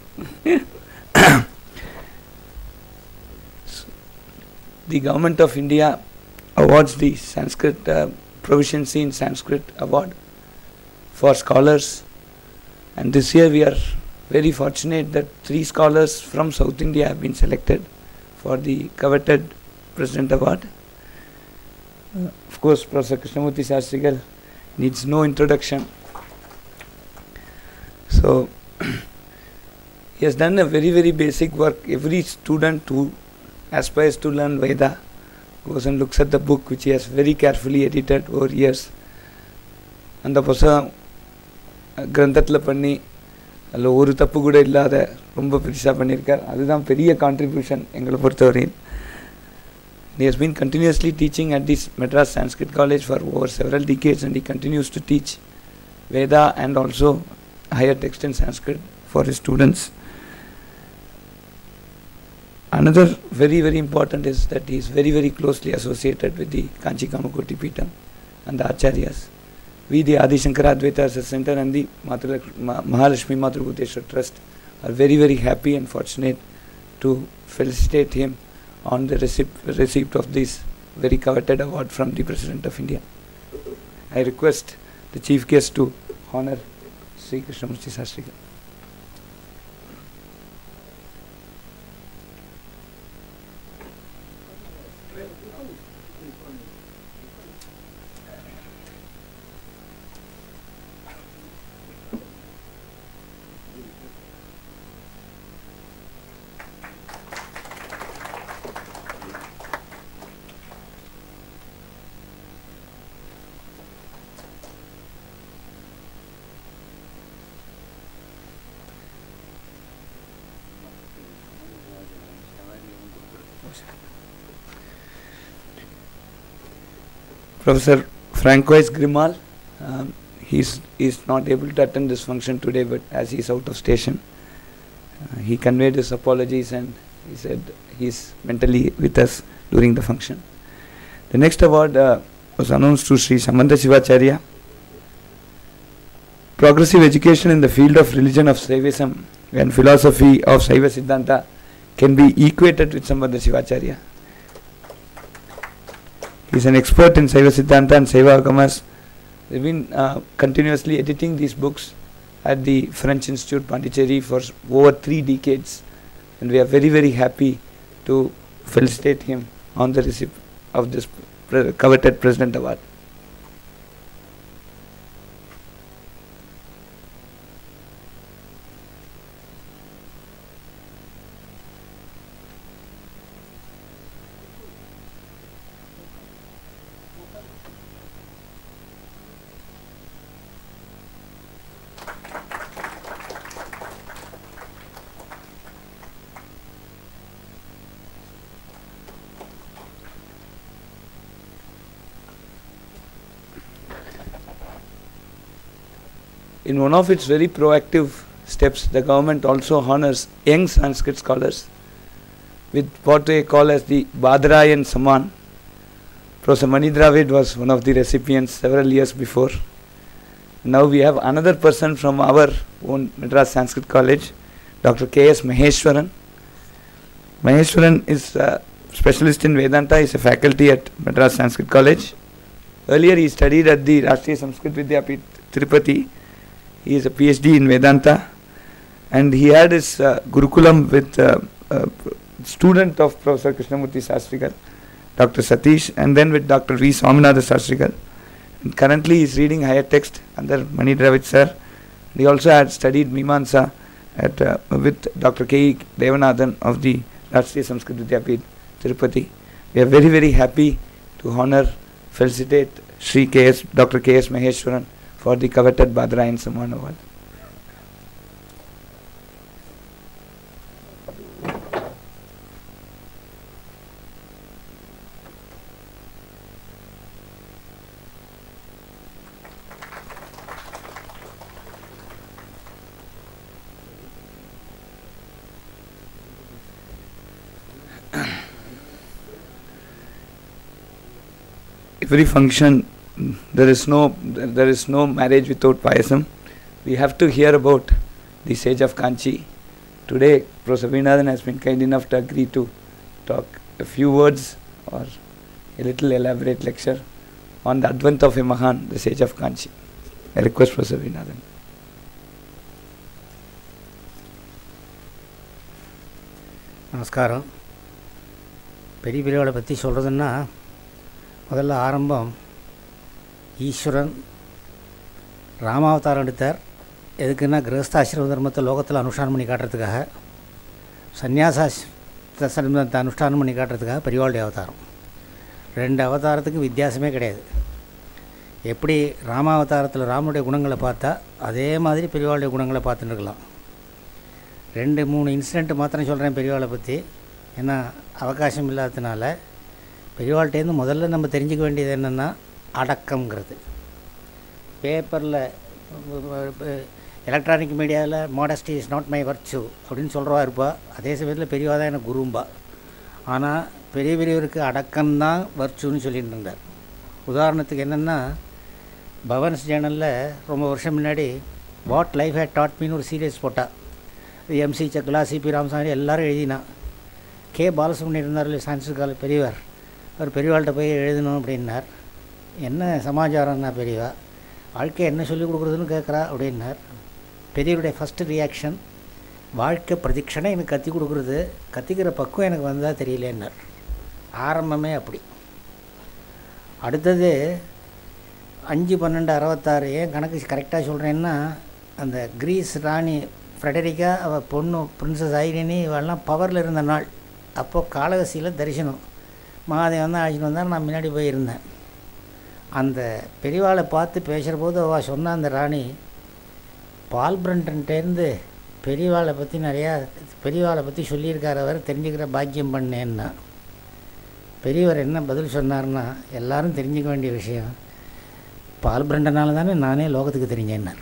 the government of India awards the Sanskrit uh, proficiency in Sanskrit award for scholars and this year we are very fortunate that three scholars from South India have been selected for the coveted President Award. Uh, of course, Professor Krishnamurti Shastrigal needs no introduction. So, he has done a very, very basic work. Every student who aspires to learn Veda goes and looks at the book which he has very carefully edited over years. அந்த புஸ்தகம் கிரந்தத்தில் பண்ணி அதில் ஒரு தப்பு கூட இல்லாத ரொம்ப பெருசாக பண்ணியிருக்கார் அதுதான் பெரிய கான்ட்ரிபியூஷன் எங்களை பொறுத்தவரையில் He has been continuously teaching at this Madras Sanskrit College for over several decades and he continues to teach Veda and also higher text in Sanskrit for his students. Another very, very important is that he is very, very closely associated with the Kanchi Kamakoti Peetham and the Acharyas. We, the Adi Shankara Advaita Research Center and the Mathura- Ma- Mahalakshmi Matrabhuteshwar Trust, are very, very happy and fortunate to felicitate him on the receipt, receipt of this very coveted award from the President of India. I request the chief guest to honor Sri Krishnamurti Sastrika. Professor Francois Grimal, um, he's, he's not able to attend this function today, but as he's out of station, uh, he conveyed his apologies and he said he's mentally with us during the function. The next award uh, was announced to Sri Samanta Shivacharya. Progressive education in the field of religion of Saivism and philosophy of Saiva Siddhanta can be equated with Samanta Shivacharya. He is an expert in Saiva Siddhanta and Saiva Agamas. They've been uh, continuously editing these books at the French Institute Pondicherry for s- over three decades, and we are very very happy to felicitate him on the receipt of this pre- coveted President Award. In one of its very proactive steps, the government also honors young Sanskrit scholars with what they call as the Badrayan Saman. Professor Mani Dravid was one of the recipients several years before. Now we have another person from our own Madras Sanskrit College, Dr. K.S. Maheshwaran. Maheshwaran is a specialist in Vedanta, is a faculty at Madras Sanskrit College. Earlier he studied at the Rashtriya Sanskrit Vidyapit, Tirupati. He is a PhD in Vedanta and he had his uh, Gurukulam with uh, a student of Professor Krishnamurti Sastrikar, Dr. Satish, and then with Dr. V. Swaminatha Sastrikar. And currently he is reading higher text under Mani Dravid sir. He also had studied Mimansa at, uh, with Dr. K. E. Devanathan of the Rashtriya Sanskrit Vidyapit, Tirupati. We are very, very happy to honor, felicitate Sri K.S. Dr. K.S. Maheshwaran for the coveted Badrayan Saman Award. every function mm, there is no there is no marriage without payasam we have to hear about the sage of kanchi today professor Veenathan has been kind enough to agree to talk a few words or a little elaborate lecture on the advent of a mahan the sage of kanchi i request professor Veenathan நமஸ்காரம் பெரிய பெரியவளை பற்றி சொல்கிறதுன்னா முதல்ல ஆரம்பம் ஈஸ்வரன் ராமாவதாரம் எடுத்தார் எதுக்குன்னா கிரகஸ்தாசிரம தர்மத்தை லோகத்தில் அனுஷ்டானம் பண்ணி காட்டுறதுக்காக சந்நியாசாசிரமத்தை அனுஷ்டானம் பண்ணி காட்டுறதுக்காக பெரியவாளுடைய அவதாரம் ரெண்டு அவதாரத்துக்கும் வித்தியாசமே கிடையாது எப்படி ராமாவதாரத்தில் ராமனுடைய குணங்களை பார்த்தா அதே மாதிரி பெரியவாளுடைய குணங்களை பார்த்துட்டு இருக்கலாம் ரெண்டு மூணு இன்சிடெண்ட் மாத்திரம் சொல்கிறேன் பெரியவாளை பற்றி ஏன்னா அவகாசம் இல்லாததுனால பெரியவாள்கிட்டேருந்து முதல்ல நம்ம தெரிஞ்சுக்க வேண்டியது என்னென்னா அடக்கம்ங்கிறது பேப்பரில் எலக்ட்ரானிக் மீடியாவில் modesty is not my virtue அப்படின்னு சொல்கிறவா இருப்பா அதே சமயத்தில் பெரியவா தான் எனக்கு குரும்பா ஆனால் பெரிய பெரியவருக்கு அடக்கம்தான் வர்ச்சுன்னு சொல்லிட்டு இருந்தார் உதாரணத்துக்கு என்னென்னா பவன்ஸ் ஜேர்னலில் ரொம்ப வருஷம் முன்னாடி வாட் லைஃப் ஹேட் டாட் மீன்னு ஒரு சீரியஸ் போட்டா இது எம்சி சக்லா சிபி ராமசாமி எல்லாரும் எழுதினா கே பாலசுப்ரமணியம் இருந்தார் இல்லையா சயின்ஸ் காலேஜ் பெரியவர் அவர் பெரியவாள்கிட்ட போய் எழுதணும் அப்படின்னார் என்ன சமாச்சாரம்னா பெரியவா வாழ்க்கை என்ன சொல்லிக் கொடுக்குறதுன்னு கேட்குறா அப்படின்னார் பெரியவருடைய ஃபஸ்ட்டு ரியாக்ஷன் வாழ்க்கை பிரதிக்ஷணம் எனக்கு கற்றுக் கொடுக்குறது கற்றுக்கிற பக்குவம் எனக்கு வந்தால் தெரியலேன்னார் ஆரம்பமே அப்படி அடுத்தது அஞ்சு பன்னெண்டு அறுபத்தாறு ஏன் கணக்கு கரெக்டாக சொல்கிறேன்னா அந்த கிரீஸ் ராணி ஃப்ரெடரிக்கா அவள் பொண்ணு பிரின்சஸ் ஐரினி இவெல்லாம் பவரில் இருந்த நாள் அப்போது காளகசியில் தரிசனம் மகாதேவன் தான் அழைச்சிட்டு வந்தார் நான் முன்னாடி போயிருந்தேன் அந்த பெரியவாளை பார்த்து பேசுகிற போது அவள் சொன்ன அந்த ராணி பால் பிரண்டன்ட்டேருந்து பெரியவாளை பற்றி நிறையா பெரியவாளை பற்றி சொல்லியிருக்கார் அவர் தெரிஞ்சுக்கிற பாக்கியம் பண்ணேன்னா பெரியவர் என்ன பதில் சொன்னார்னா எல்லாரும் தெரிஞ்சுக்க வேண்டிய விஷயம் பால் பிரண்டனால தானே நானே லோகத்துக்கு தெரிஞ்சேன்னார்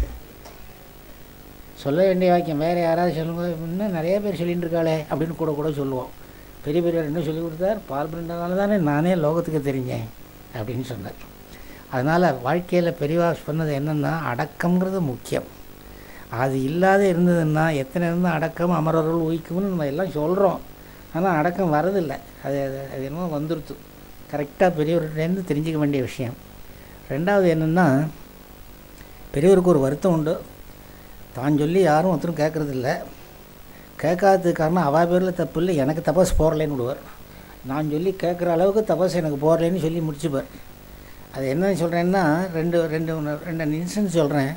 சொல்ல வேண்டிய வாக்கியம் வேறு யாராவது சொல்லுங்க இன்னும் நிறைய பேர் சொல்லிட்டு இருக்காளே அப்படின்னு கூட கூட சொல்லுவோம் பெரிய பெரியவர் என்ன சொல்லி கொடுத்தார் பால் பிரண்டனால தானே நானே லோகத்துக்கு தெரிஞ்சேன் அப்படின்னு சொன்னார் அதனால் வாழ்க்கையில் பெரியவா சொன்னது என்னென்னா அடக்கம்ங்கிறது முக்கியம் அது இல்லாத இருந்ததுன்னா எத்தனை இருந்தால் அடக்கம் அமரர்கள் ஊய்க்கும்னு நம்ம எல்லாம் சொல்கிறோம் ஆனால் அடக்கம் வரதில்லை அது அது அது என்னமோ வந்துருத்து கரெக்டாக பெரியவர்கிட்டேருந்து தெரிஞ்சுக்க வேண்டிய விஷயம் ரெண்டாவது என்னென்னா பெரியவருக்கு ஒரு வருத்தம் உண்டு தான் சொல்லி யாரும் ஒருத்தரும் கேட்குறதில்ல கேட்காததுக்கு காரணம் அவா பேரில் தப்பு இல்லை எனக்கு தபஸ் போடலைன்னு விடுவார் நான் சொல்லி கேட்குற அளவுக்கு தபஸ் எனக்கு போடலைன்னு சொல்லி முடிச்சுப்பார் அது என்னன்னு சொல்கிறேன்னா ரெண்டு ரெண்டு ரெண்டு இன்ஸ்டன்ஸ் சொல்கிறேன்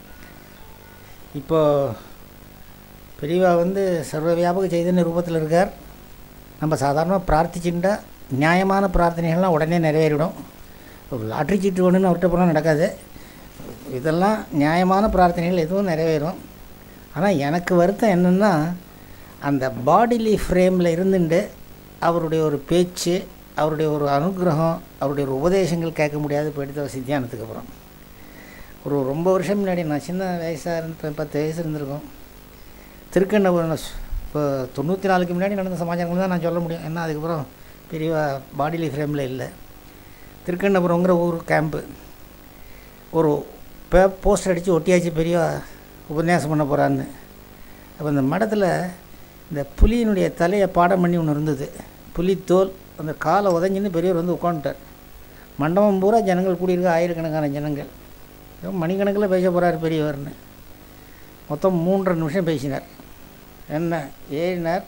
இப்போது பெரியவா வந்து சர்வ வியாபக சைதன்ய ரூபத்தில் இருக்கார் நம்ம சாதாரணமாக பிரார்த்திச்சுட்டா நியாயமான பிரார்த்தனைகள்லாம் உடனே நிறைவேறிடும் ஒரு லாட்ரி சீட்டு ஒன்றுன்னு அவர்கிட்ட போனால் நடக்காது இதெல்லாம் நியாயமான பிரார்த்தனைகள் எதுவும் நிறைவேறும் ஆனால் எனக்கு வருத்தம் என்னென்னா அந்த பாடிலி ஃப்ரேமில் இருந்துட்டு அவருடைய ஒரு பேச்சு அவருடைய ஒரு அனுகிரகம் அவருடைய ஒரு உபதேசங்கள் கேட்க முடியாது போயிட்டு அவர் சித்தியானத்துக்கு அப்புறம் ஒரு ரொம்ப வருஷம் முன்னாடி நான் சின்ன வயசாக இருந்த பத்து வயசு இருந்திருக்கும் திருக்கண்ணபுரம் இப்போ தொண்ணூற்றி நாலுக்கு முன்னாடி நடந்த சமாச்சாரங்கள் தான் நான் சொல்ல முடியும் ஏன்னா அதுக்கப்புறம் பெரிய பாடிலி ஃப்ரேமில் இல்லை திருக்கண்ணபுரங்கிற ஊர் கேம்ப்பு ஒரு பே போஸ்டர் அடித்து ஒட்டியாச்சு பெரிய உபன்யாசம் பண்ண போகிறான்னு அப்போ இந்த மடத்தில் இந்த புலியினுடைய தலையை பாடம் பண்ணி ஒன்று இருந்தது புலி தோல் அந்த காலை உதஞ்சின்னு பெரியவர் வந்து உட்காந்துட்டார் மண்டபம் பூரா ஜனங்கள் கூடியிருக்க ஆயிரக்கணக்கான ஜனங்கள் ஏதோ மணிக்கணக்கில் பேச போகிறார் பெரியவர்னு மொத்தம் மூன்றரை நிமிஷம் பேசினார் என்ன ஏறினார்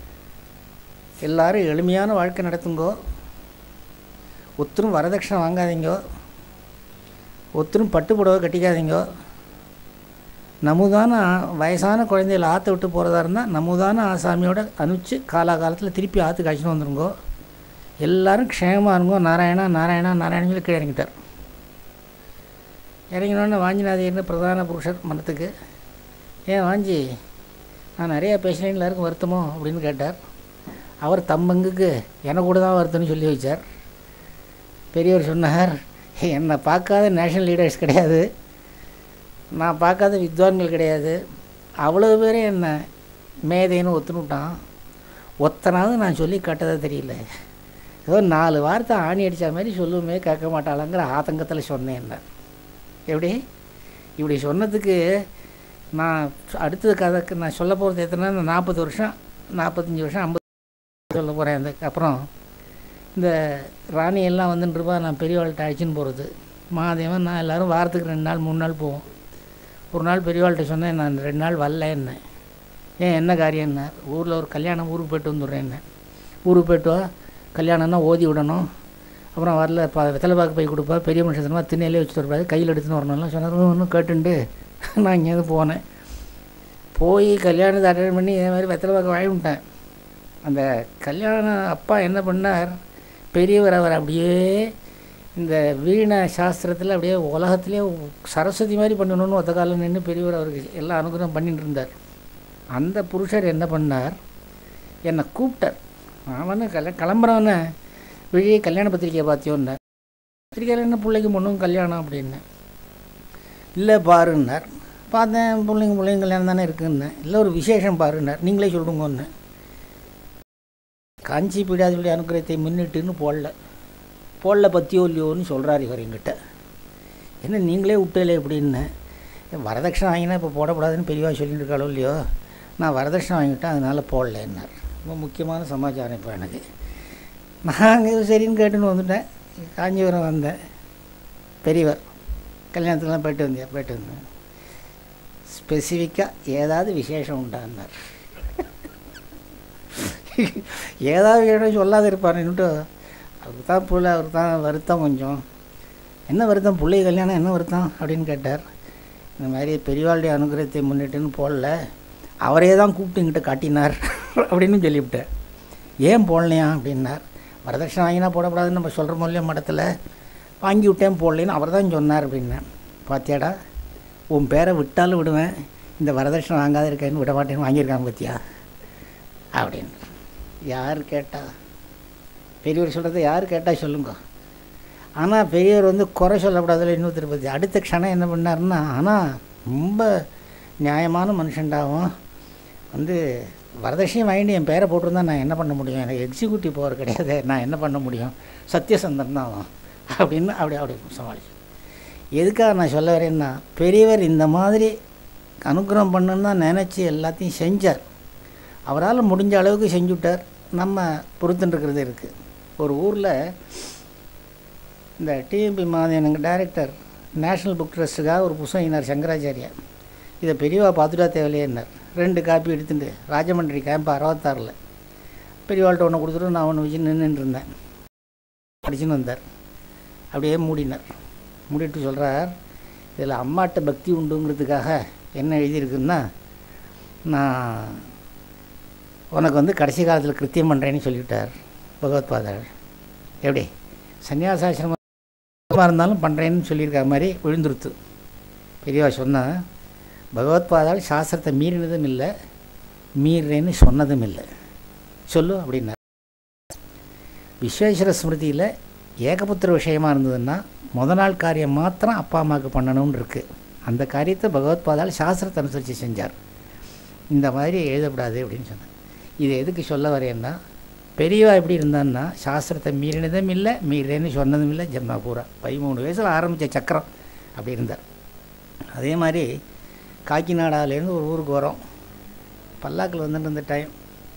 எல்லாரும் எளிமையான வாழ்க்கை நடத்துங்கோ ஒத்தரும் வரதட்சணை வாங்காதீங்கோ ஒத்தரும் பட்டு புடவை கட்டிக்காதீங்கோ நமுதான வயசான குழந்தைகள் ஆற்ற விட்டு போகிறதா இருந்தால் நமுதான ஆசாமியோட அனுப்பிச்சு காலாகாலத்தில் திருப்பி ஆற்றுக்கு அழைச்சிட்டு வந்துருங்கோ எல்லாரும் க்ஷேமமாக இருங்கோ நாராயணா நாராயணா நாராயணன் சொல்லி கீழே இறங்கிட்டார் இறங்கினோடனே வாஞ்சிநாதையர்னு பிரதான புருஷர் மனத்துக்கு ஏன் வாஞ்சி நான் நிறையா பேசினேன் எல்லாருக்கும் வருத்தமோ அப்படின்னு கேட்டார் அவர் தம்பங்குக்கு எனக்கு கூட தான் வருத்தம்னு சொல்லி வச்சார் பெரியவர் சொன்னார் என்னை பார்க்காத நேஷனல் லீடர்ஸ் கிடையாது நான் பார்க்காத வித்வான்கள் கிடையாது அவ்வளோ பேரே என்ன மேதைன்னு ஒத்துனுட்டான் ஒத்தனாவது நான் சொல்லி கட்டதை தெரியல ஏதோ நாலு வார்த்தை ஆணி அடித்த மாதிரி சொல்லுமே கேட்க மாட்டாளாங்கிற ஆதங்கத்தில் சொன்னேன் என்ன எப்படி இப்படி சொன்னதுக்கு நான் அடுத்தது கதைக்கு நான் சொல்ல போகிறது எத்தனை நாற்பது வருஷம் நாற்பத்தஞ்சி வருஷம் ஐம்பது சொல்ல போகிறேன் அந்த அப்புறம் இந்த ராணி எல்லாம் வந்துட்டுருப்பா நான் பெரியவாள்கிட்ட அழைச்சின்னு போகிறது மகாதேவன் நான் எல்லோரும் வாரத்துக்கு ரெண்டு நாள் மூணு நாள் போவோம் ஒரு நாள் பெரியவாள்கிட்ட சொன்னேன் நான் ரெண்டு நாள் வரலன்னு ஏன் என்ன காரியம்னா ஊரில் ஒரு கல்யாணம் ஊருக்கு போய்ட்டு வந்துடுறேன் என்ன ஊருக்கு போய்ட்டு வா கல்யாணம்னா ஓதி விடணும் அப்புறம் வரல ப வெத்தலை பாக்கு போய் கொடுப்பா பெரிய மனுஷத்தனமா திண்ணையிலே வச்சுட்டு வரக்கூடாது கையில் எடுத்துன்னு வரணும்லாம் சொன்னார் ஒன்றும் கேட்டுண்டு நான் இங்கேருந்து போனேன் போய் கல்யாணத்தை அட்டன் பண்ணி இதே மாதிரி வெத்தலை பாக்கு வாங்கிவிட்டேன் அந்த கல்யாணம் அப்பா என்ன பண்ணார் பெரியவர் அவர் அப்படியே இந்த வீண சாஸ்திரத்தில் அப்படியே உலகத்திலே சரஸ்வதி மாதிரி பண்ணணும்னு ஒத்த காலம் நின்று பெரியவர் அவருக்கு எல்லா அனுகிரகம் பண்ணிட்டு இருந்தார் அந்த புருஷர் என்ன பண்ணார் என்னை கூப்பிட்டார் அவனு கல்ய கிளம்புறவன வெளியே கல்யாண பத்திரிக்கையை பார்த்தியோன்னு பத்திரிக்கையில் என்ன பிள்ளைக்கு பொண்ணுங்க கல்யாணம் அப்படின்னு இல்லை பாருன்னார் பார்த்தேன் பிள்ளைங்க பிள்ளைங்க கல்யாணம் தானே இருக்குன்னு இல்லை ஒரு விசேஷம் பாருன்னார் நீங்களே சொல்லுங்கன்னு காஞ்சி பீடாதிபதி அனுகிரகத்தை முன்னிட்டுன்னு போடல போடல பத்தியோ இல்லையோன்னு சொல்கிறார் இவர் என்கிட்ட என்ன நீங்களே விட்டல எப்படின்னு வரதட்சணை வாங்கினா இப்போ போடக்கூடாதுன்னு பெரியவா சொல்லிட்டு இருக்காளோ இல்லையோ நான் வரதட்சணை வாங்கிட்டேன் அதனால் போடலன்னார் ரொம்ப முக்கியமான சமாச்சாரம் இப்போ எனக்கு நாங்கள் சரின்னு கேட்டுன்னு வந்துட்டேன் காஞ்சிபுரம் வந்தேன் பெரியவர் கல்யாணத்துக்குலாம் போயிட்டு வந்தியா போயிட்டு வந்தேன் ஸ்பெசிஃபிக்காக ஏதாவது விசேஷம் உண்டான்னார் ஏதாவது இடம் சொல்லாத இருப்பாருன்னுட்டு அவருக்கு தான் பிள்ளை அவருக்கு தான் வருத்தம் கொஞ்சம் என்ன வருத்தம் பிள்ளை கல்யாணம் என்ன வருத்தம் அப்படின்னு கேட்டார் இந்த மாதிரி பெரியவாளுடைய அனுகிரகத்தை முன்னிட்டுன்னு போடல அவரே தான் கூப்பிட்டு எங்கிட்ட காட்டினார் அப்படின்னு சொல்லிவிட்டேன் ஏன் போடலையா அப்படின்னார் வரதட்சணை வாங்கினா போடக்கூடாதுன்னு நம்ம சொல்கிறோமோ இல்லையா மடத்தில் வாங்கி விட்டேன் போடலைன்னு அவர் தான் சொன்னார் அப்படின்னேன் பாத்தியாடா உன் பேரை விட்டாலும் விடுவேன் இந்த வரதட்சணை வாங்காத இருக்கேன்னு விட மாட்டேன்னு வாங்கியிருக்காங்க பார்த்தியா அப்படின்னு யார் கேட்டா பெரியவர் சொல்கிறத யார் கேட்டால் சொல்லுங்க ஆனால் பெரியவர் வந்து குறை சொல்லக்கூடாதுல இன்னொருத்தர் பற்றி அடுத்த க்ஷணம் என்ன பண்ணாருன்னா ஆனால் ரொம்ப நியாயமான மனுஷன்டாவும் வந்து வரதட்சணையும் வாங்கிட்டு என் பேரை போட்டிருந்தா நான் என்ன பண்ண முடியும் எனக்கு எக்ஸிக்யூட்டிவ் பவர் கிடையாது நான் என்ன பண்ண முடியும் சத்தியசந்தன் தான் அவன் அப்படின்னு அப்படி அப்படி சமாளிச்சு எதுக்காக நான் சொல்ல வரேன்னா பெரியவர் இந்த மாதிரி அனுகிரகம் பண்ணுன்னு தான் நினச்சி எல்லாத்தையும் செஞ்சார் அவரால் முடிஞ்ச அளவுக்கு செஞ்சுட்டார் நம்ம பொறுத்துட்டுருக்கிறது இருக்குது ஒரு ஊரில் இந்த டிஎம்பி மாதிரி எனக்கு டைரக்டர் நேஷ்னல் புக் ட்ரஸ்ட்டுக்காக ஒரு புத்தகம் எழுதினார் சங்கராச்சாரியா இதை பெரியவா பார்த்துட்டா தேவையில்லைன்னார் ரெண்டு காப்பி எடுத்துட்டு ராஜமன்றி கேம்ப் அறுபத்தாறில் பெரியவாள்கிட்ட ஒன்று கொடுத்துட்டு நான் ஒன்று வச்சு நின்றுட்டு இருந்தேன் படிச்சுன்னு வந்தார் அப்படியே மூடினார் மூடிட்டு சொல்கிறார் இதில் அம்மாட்ட பக்தி உண்டுங்கிறதுக்காக என்ன எழுதியிருக்குன்னா நான் உனக்கு வந்து கடைசி காலத்தில் கிருத்தியம் பண்ணுறேன்னு சொல்லிவிட்டார் பகவத்பாதர் எப்படி சன்னியாசாசிரமமாக இருந்தாலும் பண்ணுறேன்னு சொல்லியிருக்க மாதிரி விழுந்துருத்து பெரியவா சொன்னால் பகவத்பாதால் சாஸ்திரத்தை மீறினதும் இல்லை மீறேன்னு சொன்னதும் இல்லை சொல்லு அப்படின்னா விஸ்வேஸ்வர ஸ்மிருதியில் ஏகபுத்திர விஷயமா இருந்ததுன்னா முத நாள் காரியம் மாத்திரம் அப்பா அம்மாவுக்கு பண்ணணும்னு இருக்குது அந்த காரியத்தை பகவத்பாதால் சாஸ்திரத்தை அனுசரித்து செஞ்சார் இந்த மாதிரி எழுதக்கூடாது அப்படின்னு சொன்னார் இது எதுக்கு சொல்ல வரேன்னா பெரியவா எப்படி இருந்தான்னா சாஸ்திரத்தை மீறினதும் இல்லை மீறேன்னு சொன்னதும் இல்லை ஜென்மா பூரா பதிமூணு வயசில் ஆரம்பித்த சக்கரம் அப்படி இருந்தார் அதே மாதிரி காக்கிநாடாலேருந்து ஒரு ஊருக்கு வரோம் பல்லாக்கில் வந்துட்டு இருந்த டைம்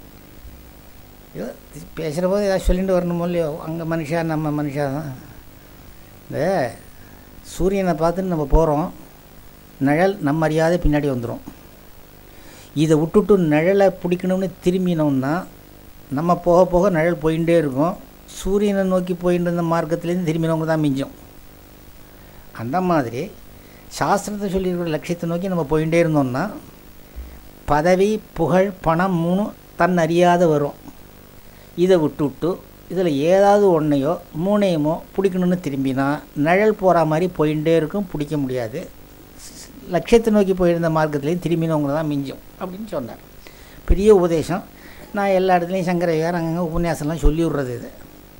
ஏதோ பேசுகிற போது ஏதாவது சொல்லிட்டு வரணுமோ இல்லையோ அங்கே மனுஷா நம்ம மனுஷா தான் இந்த சூரியனை பார்த்துட்டு நம்ம போகிறோம் நிழல் நம்ம அறியாத பின்னாடி வந்துடும் இதை விட்டுட்டு நிழலை பிடிக்கணும்னு திரும்பினோம்னா நம்ம போக போக நிழல் போயிட்டே இருக்கும் சூரியனை நோக்கி போயிட்டு இருந்த மார்க்கத்துலேருந்து திரும்பினவங்க தான் மிஞ்சும் அந்த மாதிரி சாஸ்திரத்தை சொல்லியிருக்கிற லட்சியத்தை நோக்கி நம்ம போயிட்டே இருந்தோம்னா பதவி புகழ் பணம் மூணு தன் அறியாத வரும் இதை விட்டுவிட்டு இதில் ஏதாவது ஒன்றையோ மூணையுமோ பிடிக்கணும்னு திரும்பினா நிழல் போகிற மாதிரி போயிட்டே இருக்கும் பிடிக்க முடியாது லட்சியத்தை நோக்கி போயிருந்த மார்க்கத்துலேயும் திரும்பினவங்க தான் மிஞ்சும் அப்படின்னு சொன்னார் பெரிய உபதேசம் நான் எல்லா இடத்துலையும் சங்கர விகார் அங்கங்கே உபன்யாசம்லாம் சொல்லி விட்றது இது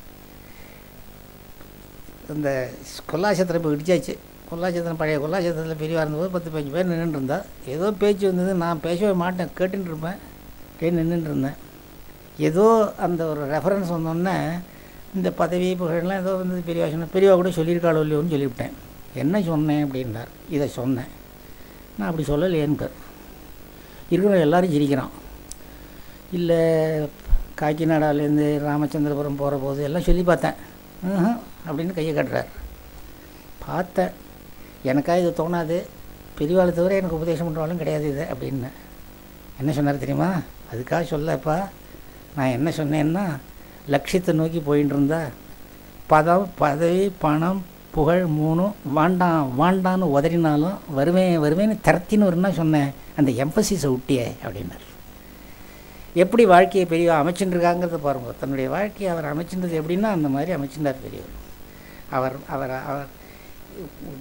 இந்த கொல்லாசத்திரம் இப்போ இடிச்சாச்சு கொல்லாச்சத்திரம் பழைய கொல்லாச்சத்திரத்தில் பெரியவா இருந்தபோது பத்து பதினஞ்சு பேர் நின்றுட்டு இருந்தா ஏதோ பேச்சு வந்தது நான் பேசவே மாட்டேன் கேட்டுட்டு இருப்பேன் கேட்டு நின்றுட்டு இருந்தேன் ஏதோ அந்த ஒரு ரெஃபரன்ஸ் வந்தோடனே இந்த பதவி புகழெல்லாம் ஏதோ வந்து பெரியவா சொன்ன பெரியவா கூட சொல்லியிருக்காளோ இல்லையோன்னு சொல்லிவிட்டேன் என்ன சொன்னேன் அப்படின்னார் இதை சொன்னேன் நான் அப்படி சொல்லலையேன்ட்டார் இருக்கிற எல்லாரும் சிரிக்கிறான் இல்லை காக்கிநாடாலேருந்து ராமச்சந்திரபுரம் போகிற போது எல்லாம் சொல்லி பார்த்தேன் ம்ஹும் அப்படின்னு கையை கட்டுறார் பார்த்தேன் எனக்கா இது தோணாது பெரியவாளை தவிர எனக்கு உபதேசம் பண்ணுறாலும் கிடையாது இது அப்படின்னு என்ன சொன்னார் தெரியுமா அதுக்காக சொல்லப்பா நான் என்ன சொன்னேன்னா லட்சியத்தை நோக்கி போயின்னு இருந்தா பதம் பதவி பணம் புகழ் மூணும் வாண்டான் வாண்டான்னு உதறினாலும் வருவேன் வருவேன்னு திரத்தின்னு வருன்னா சொன்னேன் அந்த எம்பசிஸை விட்டியே அப்படின்னார் எப்படி வாழ்க்கையை பெரியவா அமைச்சுட்டுருக்காங்கிறத பாருங்க தன்னுடைய வாழ்க்கையை அவர் அமைச்சின்றது எப்படின்னா அந்த மாதிரி அமைச்சிருந்தார் பெரியவர் அவர் அவர் அவர்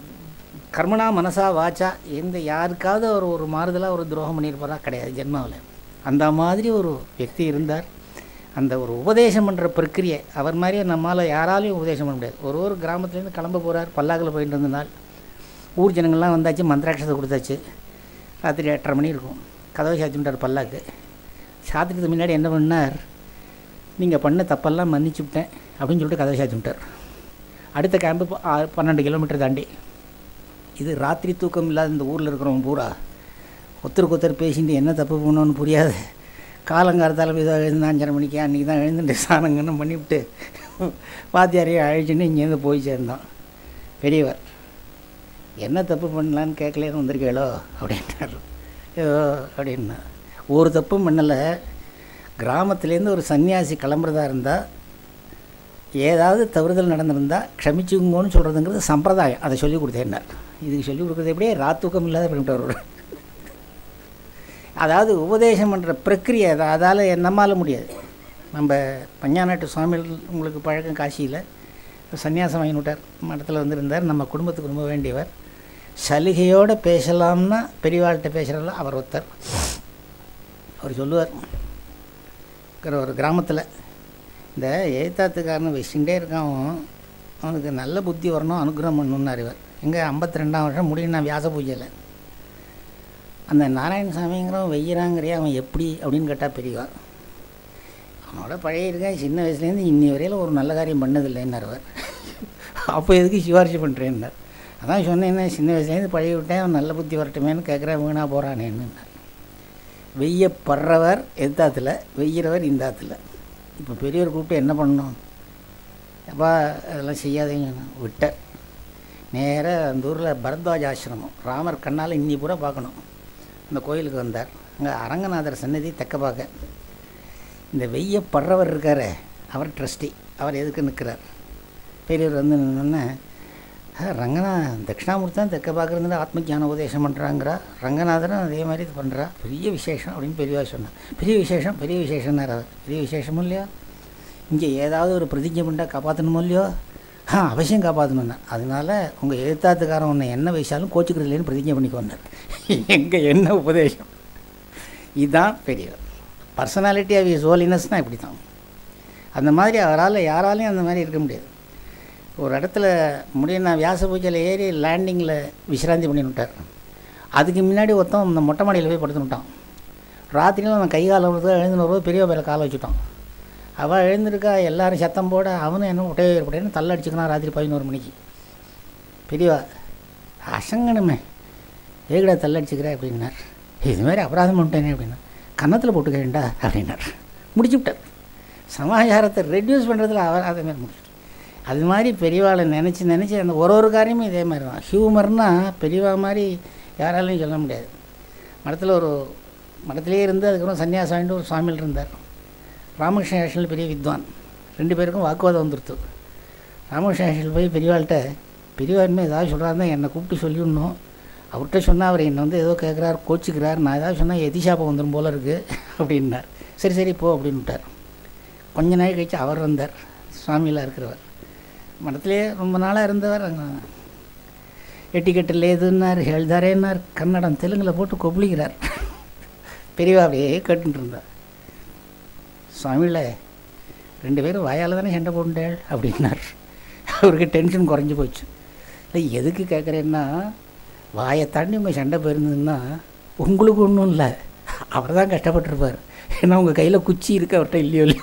கர்மனா மனசா வாச்சா எந்த யாருக்காவது அவர் ஒரு மாறுதலாக ஒரு துரோகம் பண்ணியிருப்பாரா கிடையாது ஜென்மாவில் அந்த மாதிரி ஒரு व्यक्தி இருந்தார் அந்த ஒரு உபதேசம் பண்ணுற பிரக்கிரியை அவர் மாதிரியே நம்மால் யாராலையும் உபதேசம் பண்ண முடியாது ஒரு ஒரு கிராமத்துலேருந்து கிளம்ப போகிறார் பல்லாக்கில் போயிட்டு இருந்த நாள் ஊர் ஜனங்கள்லாம் வந்தாச்சு மந்திராட்சத்தை கொடுத்தாச்சு ராத்திரி எட்டரை மணி இருக்கும் கதவை சாத்திட்டார் பல்லாக்கு சாத்திட்டு முன்னாடி என்ன பண்ணார் நீங்கள் பண்ண தப்பெல்லாம் மன்னிச்சு விட்டேன் அப்படின்னு சொல்லிட்டு கதவை சாத்தி விட்டார் அடுத்த கேம்பு ப- ஆ- பன்னெண்டு கிலோமீட்டர் தாண்டி இது ராத்திரி தூக்கம் இல்லாத இந்த ஊரில் இருக்கிறவங்க பூரா ஒருத்தருக்கு ஒருத்தர் பேசிட்டு என்ன தப்பு பண்ணணும்னு புரியாது காலங்காலத்தால் போய் எழுந்து அஞ்சரை மணிக்கு அன்றைக்கி தான் எழுந்துட்டு சாணங்கன்னு பண்ணிவிட்டு வாத்தியாரையும் அழைச்சின்னு இங்கேருந்து போய் சேர்ந்தோம் பெரியவர் என்ன தப்பு பண்ணலான்னு கேட்கலேன்னு வந்திருக்கேளோ அப்படின்ட்டார் ஏதோ அப்படின்னா ஒரு தப்பும் பண்ணலை கிராமத்துலேருந்து ஒரு சன்னியாசி கிளம்புறதா இருந்தால் ஏதாவது தவறுதல் நடந்திருந்தால் க்ஷமிச்சுங்கன்னு சொல்கிறதுங்கிறது சம்பிரதாயம் அதை சொல்லி கொடுத்தேன்னார் இதுக்கு சொல்லி கொடுக்குறது எப்படியே ராத்தூக்கம் இல்லாத பண்ணிவிட்டார் அதாவது உபதேசம் பண்ணுற பிரக்கிரியை அதை அதால் நம்மால் முடியாது நம்ம பஞ்சாநாட்டு சுவாமிகள் உங்களுக்கு பழக்கம் காசியில் சன்னியாசம் வாங்கிவிட்டார் மடத்தில் வந்திருந்தார் நம்ம குடும்பத்துக்கு ரொம்ப வேண்டியவர் சலுகையோடு பேசலாம்னா பெரியவாள்கிட்ட பேசுகிறல அவர் ஒருத்தர் அவர் சொல்லுவார் இருக்கிற ஒரு கிராமத்தில் இந்த எழுத்தாத்துக்காரன் வச்சுட்டே இருக்கான் அவன். அவனுக்கு நல்ல புத்தி வரணும் அனுகிரகம் பண்ணணும்னு இவர் எங்கே ஐம்பத்தி ரெண்டாம் வருஷம் முடியும் நான் வியாச பூஜையில் அந்த நாராயணசாமிங்கிறவன் வெய்யறாங்கிறியா அவன் எப்படி அப்படின்னு கேட்டால் பெரியவா அவனோட பழைய இருக்கேன் சின்ன வயசுலேருந்து இன்னி வரையில் ஒரு நல்ல காரியம் பண்ணதில்லைன்னார் அவர் அப்போ எதுக்கு சிபாரிசு பண்ணுறேன்னார் அதான் சொன்னேன் சின்ன வயசுலேருந்து பழைய விட்டேன் அவன் நல்ல புத்தி வரட்டுமேன்னு கேட்குறேன் வீணாக போகிறானேன்னு வெய்யப்படுறவர் எத்தாத்தில் வெய்யறவர் இந்தாத்தில் இப்போ பெரியவர் கூப்பிட்டு என்ன பண்ணணும் அப்பா அதெல்லாம் செய்யாதீங்க விட்டேன் நேராக அந்த ஊரில் பரத்வாஜ ஆசிரமம் ராமர் கண்ணால் இன்னி பூரா பார்க்கணும் அந்த கோயிலுக்கு வந்தார் அங்கே அரங்கநாதர் சன்னதி தெக்க பார்க்க இந்த வெய்யப்படுறவர் இருக்காரே அவர் ட்ரஸ்டி அவர் எதுக்கு நிற்கிறார் பெரியவர் வந்து நின்னோடனே ரங்கநா தட்சிணாமூர்த்தி தான் தெக்க பார்க்குறது ஆத்ம ஞான உபதேசம் பண்ணுறாங்கிறா ரங்கநாதரும் அதே மாதிரி இது பண்ணுறா பெரிய விசேஷம் அப்படின்னு பெரியவா சொன்னார் பெரிய விசேஷம் பெரிய விசேஷம்னார் அவர் பெரிய விசேஷமும் இல்லையா இங்கே ஏதாவது ஒரு பிரதிஜை பண்ணா காப்பாற்றணுமோ இல்லையோ ஆ அவசியம் காப்பாற்றணுன்னா அதனால உங்கள் எழுத்தாத்துக்காரன் உன்னை என்ன வயசாலும் கோச்சுக்கிறது இல்லைன்னு பிரதிஜை பண்ணிக்கோன்னார் எங்கே என்ன உபதேசம் இதுதான் பெரியவர் பர்சனாலிட்டி ஆஃப் இஸ் ஹோலினஸ்னால் இப்படி தான் அந்த மாதிரி அவரால் யாராலையும் அந்த மாதிரி இருக்க முடியாது ஒரு இடத்துல முடியும் நான் வியாச பூஜையில் ஏறி லேண்டிங்கில் விசிராந்தி பண்ணி விட்டார் அதுக்கு முன்னாடி ஒருத்தன் அந்த மொட்டை மாடியில் போய் படுத்து விட்டான் ராத்திரியில் அவன் கை காலம் எழுந்துன்னு வரும்போது பெரிய பேரை காலை வச்சுட்டான் அவள் எழுந்திருக்கா எல்லாரும் சத்தம் போட அவனும் என்ன உடைய ஏற்பட்டேன்னு தள்ள அடிச்சுக்கிறான் ராத்திரி பதினோரு மணிக்கு பெரியவா அசங்கணுமே ஏகடா தள்ளடிச்சுக்கிற அப்படின்னார் இது மாதிரி அபராதம் பண்ணிட்டேனே அப்படின்னா கன்னத்தில் போட்டுக்கேன்டா அப்படின்னார் முடிச்சு விட்டார் சமாச்சாரத்தை ரெடியூஸ் பண்ணுறதுல அவர் அதே மாதிரி முடிச்சுட்டு அது மாதிரி பெரியவாளை நினச்சி நினச்சி அந்த ஒரு ஒரு காரியமும் இதே மாதிரி தான் ஹியூமர்னால் பெரியவா மாதிரி யாராலையும் சொல்ல முடியாது மடத்தில் ஒரு மடத்திலே இருந்து அதுக்கப்புறம் சன்னியாசம் வாங்கிட்டு ஒரு சுவாமியில் இருந்தார் ராமகிருஷ்ண ஏஷனில் பெரிய வித்வான் ரெண்டு பேருக்கும் வாக்குவாதம் வந்துருத்து ராமகிருஷ்ண ஏஷனில் போய் பெரியவாள்கிட்ட பெரியவா இனிமேல் ஏதாவது சொல்கிறாருந்தா என்னை கூப்பிட்டு சொல்லிவிடணும் அவர்கிட்ட சொன்னால் அவர் என்னை வந்து ஏதோ கேட்குறாரு கோச்சிக்கிறார் நான் ஏதாவது சொன்னால் எதிஷாப்பம் வந்துடும் போல இருக்குது அப்படின்னார் சரி சரி போ அப்படின்னு விட்டார் கொஞ்ச நாள் கழிச்சு அவர் வந்தார் சுவாமியில் இருக்கிறவர் மடத்திலே ரொம்ப நாளாக இருந்தவர் அங்கே எட்டிக்கட்டு லேதுன்னார் எழுதாரேன்னார் கன்னடம் தெலுங்கில் போட்டு கொப்பளிக்கிறார் பெரியவா அப்படியே கேட்டுட்டு இருந்தார் சுவாமியில் ரெண்டு பேரும் வாயால் தானே சண்டை போட்டுட்டாள் அப்படின்னார் அவருக்கு டென்ஷன் குறைஞ்சி போச்சு இல்லை எதுக்கு கேட்குறேன்னா வாயை தாண்டி உங்கள் சண்டை போயிருந்ததுன்னா உங்களுக்கு ஒன்றும் இல்லை அவர் தான் கஷ்டப்பட்டிருப்பார் ஏன்னா உங்கள் கையில் குச்சி இருக்கு அவர்கிட்ட இல்லையோ இல்லையோ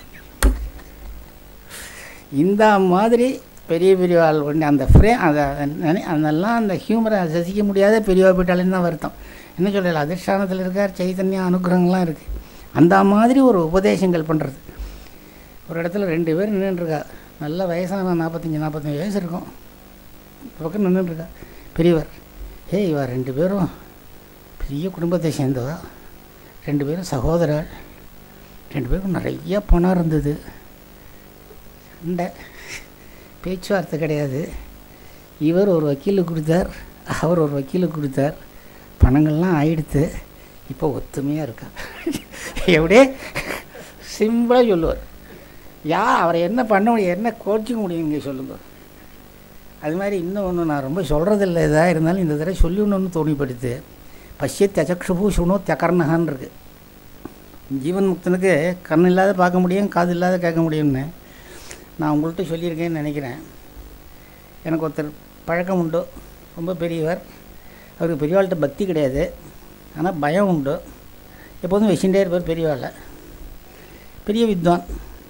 இந்த மாதிரி பெரிய பெரிய ஆள் ஒன்று அந்த ஃப்ரே அதை நினை அதெல்லாம் அந்த ஹியூமரை ரசிக்க முடியாத பெரியவா போயிட்டாலேன்னு தான் வருத்தம் என்ன சொல்லல அதிர்ஷ்டானத்தில் இருக்கார் சைத்தன்யம் அனுகிரகங்கள்லாம் இருக்குது அந்த மாதிரி ஒரு உபதேசங்கள் பண்ணுறது ஒரு இடத்துல ரெண்டு பேர் நின்றுட்டுருக்கா நல்ல வயசான நாற்பத்தஞ்சி நாற்பத்தஞ்சு வயசு இருக்கும் பக்கம் நின்றுட்டுருக்கா பெரியவர் ஏ இவா ரெண்டு பேரும் பெரிய குடும்பத்தை சேர்ந்தவா ரெண்டு பேரும் சகோதரர் ரெண்டு பேருக்கும் நிறைய பணம் இருந்தது இந்த பேச்சுவார்த்தை கிடையாது இவர் ஒரு வக்கீலுக்கு கொடுத்தார் அவர் ஒரு வக்கீலுக்கு கொடுத்தார் பணங்கள்லாம் ஆயிடுத்து இப்போ ஒத்துமையாக இருக்கா எப்படியே சிம்பிளாக சொல்லுவார் யார் அவரை என்ன பண்ண முடியும் என்ன கோச்சிக்க முடியும் இங்கே சொல்லுங்க அது மாதிரி இன்னும் ஒன்று நான் ரொம்ப சொல்கிறதில்ல இதாக இருந்தாலும் இந்த தடவை சொல்லணும்னு தோணிப்படுத்து பஷ்யத் அச்சக்ஷுபு சுணோ தகர்ணகான் இருக்கு ஜீவன் முக்தனுக்கு கண் இல்லாத பார்க்க முடியும் காது இல்லாத கேட்க முடியும்னு நான் உங்கள்கிட்ட சொல்லியிருக்கேன்னு நினைக்கிறேன் எனக்கு ஒருத்தர் பழக்கம் உண்டு ரொம்ப பெரியவர் அவருக்கு பெரியவாள்கிட்ட பக்தி கிடையாது ஆனால் பயம் உண்டு எப்போதும் வச்சுட்டே இருப்பார் பெரியவாளை பெரிய வித்வான்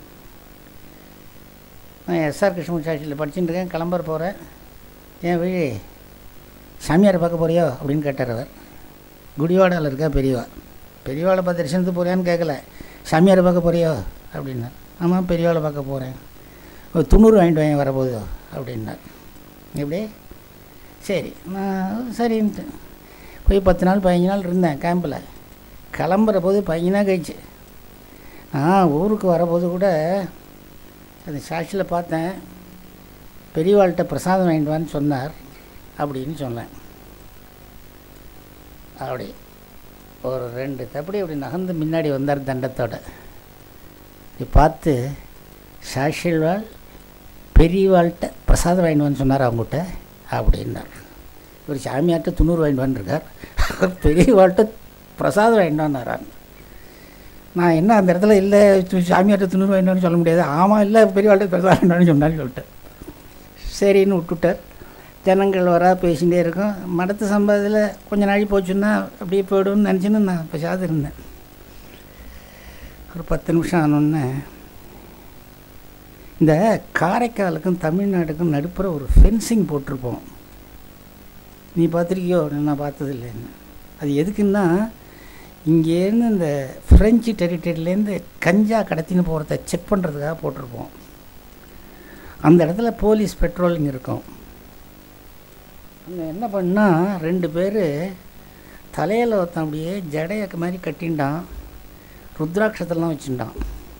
நான் எஸ்ஆர் கிருஷ்ணமூர்த்தி சாட்சியில் படிச்சுட்டு இருக்கேன் கிளம்புற போகிறேன் ஏன் வழி சாமியாரை பார்க்க போறியோ அப்படின்னு கேட்டார் அவர் குடிவாடாவில் இருக்கா பெரியவா பெரியவாளை பார்த்து தரிசனத்துக்கு போறியான்னு கேட்கல சாமியாரை பார்க்க போறியோ அப்படின்னார் ஆமாம் பெரியவாளை பார்க்க போகிறேன் ஒரு துண்ணூறு வாங்கிட்டு வாங்க வரப்போகுது அப்படின்னார் எப்படி சரி நான் சரின்ட்டு போய் பத்து நாள் பதினஞ்சு நாள் இருந்தேன் கேம்பில் கிளம்புற போது பதினஞ்சு நாள் கழிச்சு நான் ஊருக்கு வரபோது கூட அந்த சாட்சியில் பார்த்தேன் பெரியவாள்கிட்ட பிரசாதம் வாங்கிட்டு வான்னு சொன்னார் அப்படின்னு சொன்னேன் அப்படி ஒரு ரெண்டு தப்படி அப்படி நகர்ந்து முன்னாடி வந்தார் தண்டத்தோட இப்படி பார்த்து சாட்சியல்வாள் பெரியவாள்கிட்ட பிரசாதம் வாங்கிட்டு வான்னு சொன்னார் அவங்ககிட்ட அப்படின்னார் இவர் சாமியார்கிட்ட துண்ணூறு வாங்கிட்டு வந்துருக்கார் அவர் பெரியவாள்கிட்ட பிரசாதம் வாங்கிட்டு வந்தாரான் நான் என்ன அந்த இடத்துல இல்லை சாமியார்கிட்ட துண்ணூறு வாங்கிட்டு சொல்ல முடியாது ஆமாம் இல்லை பெரியவாள்கிட்ட பிரசாதம் வாங்கிட்டு சொன்னான்னு சொல்லிட்டேன் சரின்னு விட்டுட்டார் ஜனங்கள் வரா பேசிகிட்டே இருக்கும் மடத்து சம்பவத்தில் கொஞ்ச நாள் போச்சுன்னா அப்படியே போய்டும்னு நினச்சின்னு நான் பேசாது இருந்தேன் ஒரு பத்து நிமிஷம் ஆனோடனே இந்த காரைக்காலுக்கும் தமிழ்நாட்டுக்கும் நடுப்புற ஒரு ஃபென்சிங் போட்டிருப்போம் நீ பார்த்துருக்கியோ நான் பார்த்ததில்லைன்னு அது எதுக்குன்னா இங்கேருந்து இந்த ஃப்ரெஞ்சு டெரிட்டரியிலேருந்து கஞ்சா கடத்தின்னு போகிறத செக் பண்ணுறதுக்காக போட்டிருப்போம் அந்த இடத்துல போலீஸ் பெட்ரோலிங் இருக்கும் அங்கே என்ன பண்ணால் ரெண்டு பேர் தலையில் ஒருத்தன் அப்படியே ஜடையக்க மாதிரி கட்டின்டான் ருத்ராட்சத்தெல்லாம் வச்சுட்டான்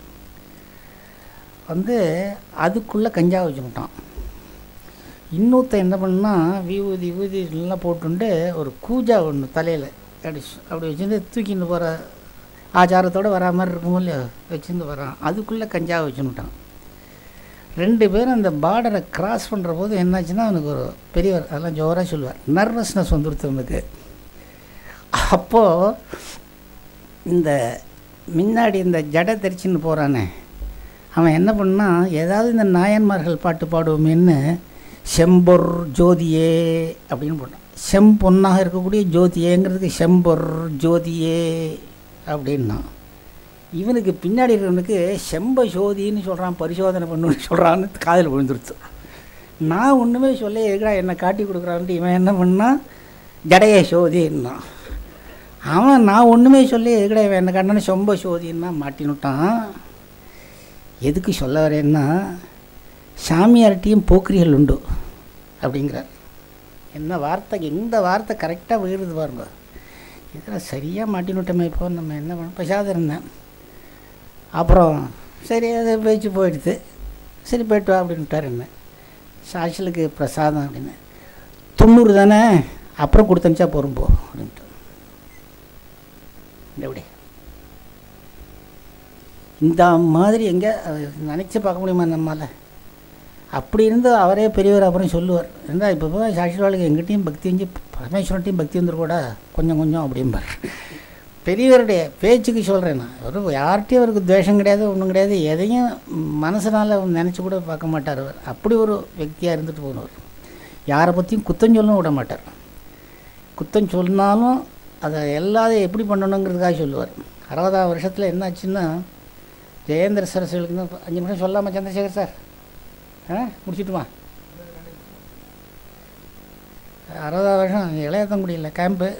வந்து அதுக்குள்ளே கஞ்சா வச்சுக்கிட்டான் இன்னொருத்தன் என்ன பண்ணா விபூதி விபூதி எல்லாம் போட்டுண்டு ஒரு கூஜா ஒன்று தலையில் அப்படி சு- அப்படி வச்சுருந்து தூக்கிட்டு போகிற ஆச்சாரத்தோடு வரா மாதிரி இருக்கும் இல்லையோ வச்சுருந்து வரான் அதுக்குள்ளே கஞ்சா வச்சுன்னுட்டான் ரெண்டு பேரும் அந்த பார்டரை கிராஸ் பண்ணுற போது என்னாச்சுன்னா அவனுக்கு ஒரு பெரியவர் அதெல்லாம் ஜோராக சொல்லுவார் நர்வஸ்னஸ் வந்துடுத்து அவனுக்கு அப்போது இந்த முன்னாடி இந்த ஜடை தெரிச்சின்னு போகிறானே அவன் என்ன பண்ணான் ஏதாவது இந்த நாயன்மார்கள் பாட்டு பாடுவோமேன்னு செம்பொர் ஜோதியே அப்படின்னு போட்டான் செம்பொன்னாக இருக்கக்கூடிய ஜோதியேங்கிறதுக்கு செம்பொர் ஜோதியே அப்படின்னா இவனுக்கு பின்னாடி இருக்கிறவனுக்கு செம்ப ஜோதின்னு சொல்கிறான் பரிசோதனை பண்ணுன்னு சொல்கிறான்னு காதில் விழுந்துருச்சு நான் ஒன்றுமே சொல்ல எதுக்கடா என்னை காட்டி கொடுக்குறான்ட்டு இவன் என்ன பண்ணான் ஜடைய சோதின்னா அவன் நான் ஒன்றுமே சொல்லி எதுக்கடா இவன் என்ன கண்ணனு சொம்ப சோதின்னா மாட்டினுட்டான் எதுக்கு சொல்ல வரேன்னா சாமியார்கிட்டையும் போக்கிரிகள் உண்டு அப்படிங்கிறார் என்ன வார்த்தை எந்த வார்த்தை கரெக்டாக விழுது பாருங்க இதெல்லாம் சரியாக மாட்டினுட்டோமே இப்போ நம்ம என்ன பண்ண பேசாத இருந்தேன் அப்புறம் சரி அது பேச்சு போயிடுது சரி போயிட்டு வா அப்படின்னு விட்டார் என்ன சாட்சியலுக்கு பிரசாதம் அப்படின்னு தொண்ணூறு தானே அப்புறம் கொடுத்தனுச்சா போகிறோம் போ அப்படின்ட்டு எப்படி இந்த மாதிரி எங்கே நினச்சி பார்க்க முடியுமா நம்மால் அப்படி இருந்து அவரே பெரியவர் அப்புறம் சொல்லுவார் இருந்தால் இப்போ போய் சாட்சிவாளுக்கு எங்கிட்டையும் பக்தி வந்து பரமேஸ்வரன்ட்டையும் பக்தி வந்துருக்கூடா கொஞ்சம் கொஞ்சம் அப்படிம்பார் பெரியவருடைய பேச்சுக்கு சொல்கிறேன் நான் ஒரு யார்கிட்டையும் அவருக்கு துவேஷம் கிடையாது ஒன்றும் கிடையாது எதையும் மனசனால் நினச்சி கூட பார்க்க மாட்டார் அவர் அப்படி ஒரு వ్యక్தியாக இருந்துட்டு போனவர் யாரை பற்றியும் குத்தம் சொல்லவும் விட மாட்டார் குத்தம் சொன்னாலும் அதை எல்லாத்தையும் எப்படி பண்ணணுங்கிறதுக்காக சொல்லுவார் அறுபதாம் வருஷத்தில் என்னாச்சுன்னா ஜெயேந்திர சரஸ்வதிக்கு இன்னும் அஞ்சு நிமிஷம் சொல்லாமா சந்திரசேகர் சார் ஆ முடிச்சிட்டுமா அறுபதாம் வருஷம் இளையத்தங்குடியில் கேம்ப்பு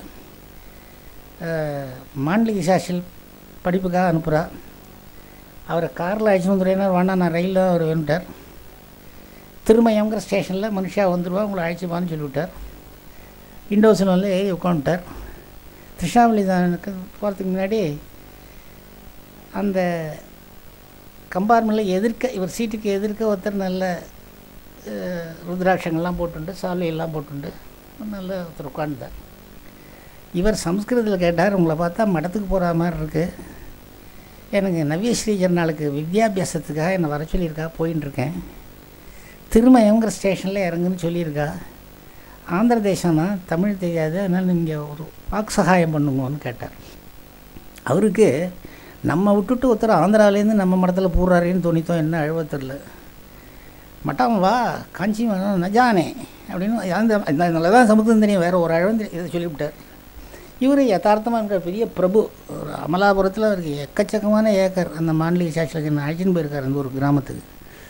மாண்டலிகை சாஷில் படிப்புக்காக அனுப்புகிறா அவரை காரில் அழைச்சிட்டு வந்துடுறேன்னா வேணா நான் ரயிலில் தான் அவர் வேணுட்டார் திருமயங்கிற ஸ்டேஷனில் மனுஷா வந்துடுவா உங்களை அழைச்சிப்பான்னு சொல்லிவிட்டார் விண்டோஸில் வந்து ஏறி உட்காந்துட்டார் திருஷாவளி தானுக்கு போகிறதுக்கு முன்னாடி அந்த கம்பார்ட்மெண்ட்டில் எதிர்க்க இவர் சீட்டுக்கு எதிர்க்க ஒருத்தர் நல்ல அஹ், ருத்ராட்சங்கள்லாம் போட்டுண்டு சால்வையெல்லாம் போட்டுண்டு நல்ல ஒருத்தர் உட்காந்துட்டார் இவர் சம்ஸ்கிருதத்தில் கேட்டார் உங்களை பார்த்தா மடத்துக்கு போகிற மாதிரி இருக்குது எனக்கு நவ்ய ஸ்ரீஜர் நாளுக்கு வித்யாபியாசத்துக்காக என்னை வர சொல்லியிருக்கா போயின்னு இருக்கேன் திருமயங்கிற ஸ்டேஷனில் இறங்குன்னு சொல்லியிருக்கா ஆந்திர தேசம்னா தமிழ் தெரியாது அதனால் நீங்கள் ஒரு வாக்கு சகாயம் பண்ணுங்கன்னு கேட்டார் அவருக்கு நம்ம விட்டுட்டு ஒருத்தர் ஆந்திராவிலேருந்து நம்ம மடத்தில் பூர்றாருன்னு தோணித்தோ என்ன அழுவ தெரில மட்டாம வா காஞ்சி மடம் நஜானே அப்படின்னு அந்த நல்லா தான் சமுத்திரம் தெரியும் வேறு ஒரு அழவம் தெரியும் இதை சொல்லிவிட்டார் இவர் யதார்த்தமாக இருக்கிற பெரிய பிரபு ஒரு அமலாபுரத்தில் அவருக்கு எக்கச்சக்கமான ஏக்கர் அந்த மாநில சாட்சியில் அழைச்சின்னு போயிருக்கார் அந்த ஒரு கிராமத்துக்கு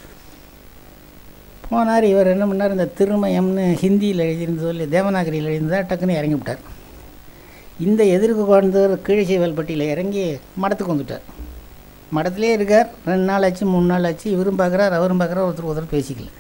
போனார் இவர் என்ன பண்ணார் இந்த திருமயம்னு ஹிந்தியில் எழுதியிருந்ததோ இல்லை தேவநாகரியில் எழுதியிருந்தா டக்குன்னு இறங்கி விட்டார் இந்த எதிர்க்கு குழந்தவர் கீழசைவல்பட்டியில் இறங்கி மடத்துக்கு வந்துட்டார் மடத்திலே இருக்கார் ரெண்டு நாள் ஆச்சு மூணு நாள் ஆச்சு இவரும் பார்க்குறார் அவரும் பார்க்குறார் ஒருத்தர் ஒருத்தர் பேசிக்கல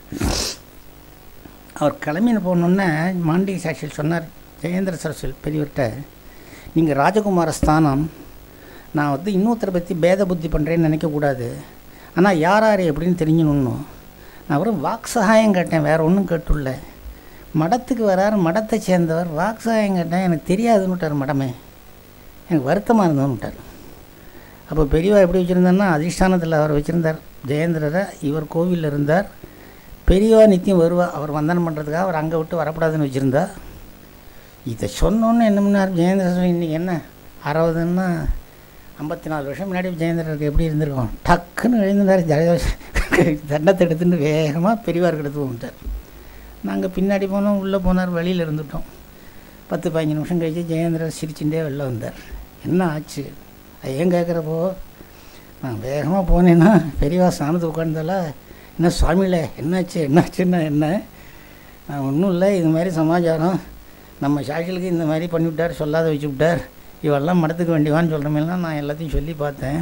அவர் கிளம்பின்னு போனோன்னே மாண்டிகை சாட்சியில் சொன்னார் ஜெயேந்திர சரஸ்வதி பெரியவர்கிட்ட நீங்கள் ராஜகுமார ஸ்தானம் நான் வந்து இன்னொருத்தரை பற்றி பேத புத்தி பண்ணுறேன்னு நினைக்கக்கூடாது ஆனால் யார் யார் எப்படின்னு தெரிஞ்சுக்கணும் நான் வெறும் வாக் சகாயம் கேட்டேன் வேறு ஒன்றும் கேட்டுள்ள மடத்துக்கு வரார் மடத்தை சேர்ந்தவர் வாக் சகாயம் கேட்டேன் எனக்கு தெரியாதுன்னு விட்டார் மடமே எனக்கு வருத்தமாக இருந்தோன்னு விட்டார் அப்போ பெரியவா எப்படி வச்சுருந்தாருன்னா அதிஷ்டானத்தில் அவர் வச்சுருந்தார் ஜெயேந்திரரை இவர் கோவிலில் இருந்தார் பெரியவா நித்தியம் வருவா அவர் வந்தனம் பண்ணுறதுக்காக அவர் அங்கே விட்டு வரக்கூடாதுன்னு வச்சுருந்தா இதை சொன்னோன்னு என்ன பண்ணார் ஜெயேந்திர சொல்லி இன்றைக்கி என்ன அறுபதுன்னா ஐம்பத்தி நாலு வருஷம் முன்னாடி ஜெயேந்திரருக்கு எப்படி இருந்திருக்கும் டக்குன்னு எழுந்தார் ஜலதோஷம் தண்டத்தை எடுத்துட்டு வேகமாக பெரியவாருக்கு எடுத்து வந்துட்டார் நாங்கள் பின்னாடி போனோம் உள்ளே போனார் வெளியில் இருந்துட்டோம் பத்து பதினஞ்சு நிமிஷம் கழிச்சு ஜெயேந்திரர் சிரிச்சுட்டே வெளில வந்தார் என்ன ஆச்சு அது ஏன் கேட்குறப்போ நான் வேகமாக போனேன்னா பெரியவா சாணத்து உட்காந்தால என்ன சுவாமியில் என்னாச்சு என்னாச்சுன்னா என்ன நான் ஒன்றும் இல்லை இது மாதிரி சமாச்சாரம் நம்ம சாக்கிலுக்கு இந்த மாதிரி பண்ணிவிட்டார் சொல்லாத வச்சு விட்டார் இவெல்லாம் மடத்துக்கு வேண்டிவான்னு சொல்கிற மாதிரிலாம் நான் எல்லாத்தையும் சொல்லி பார்த்தேன்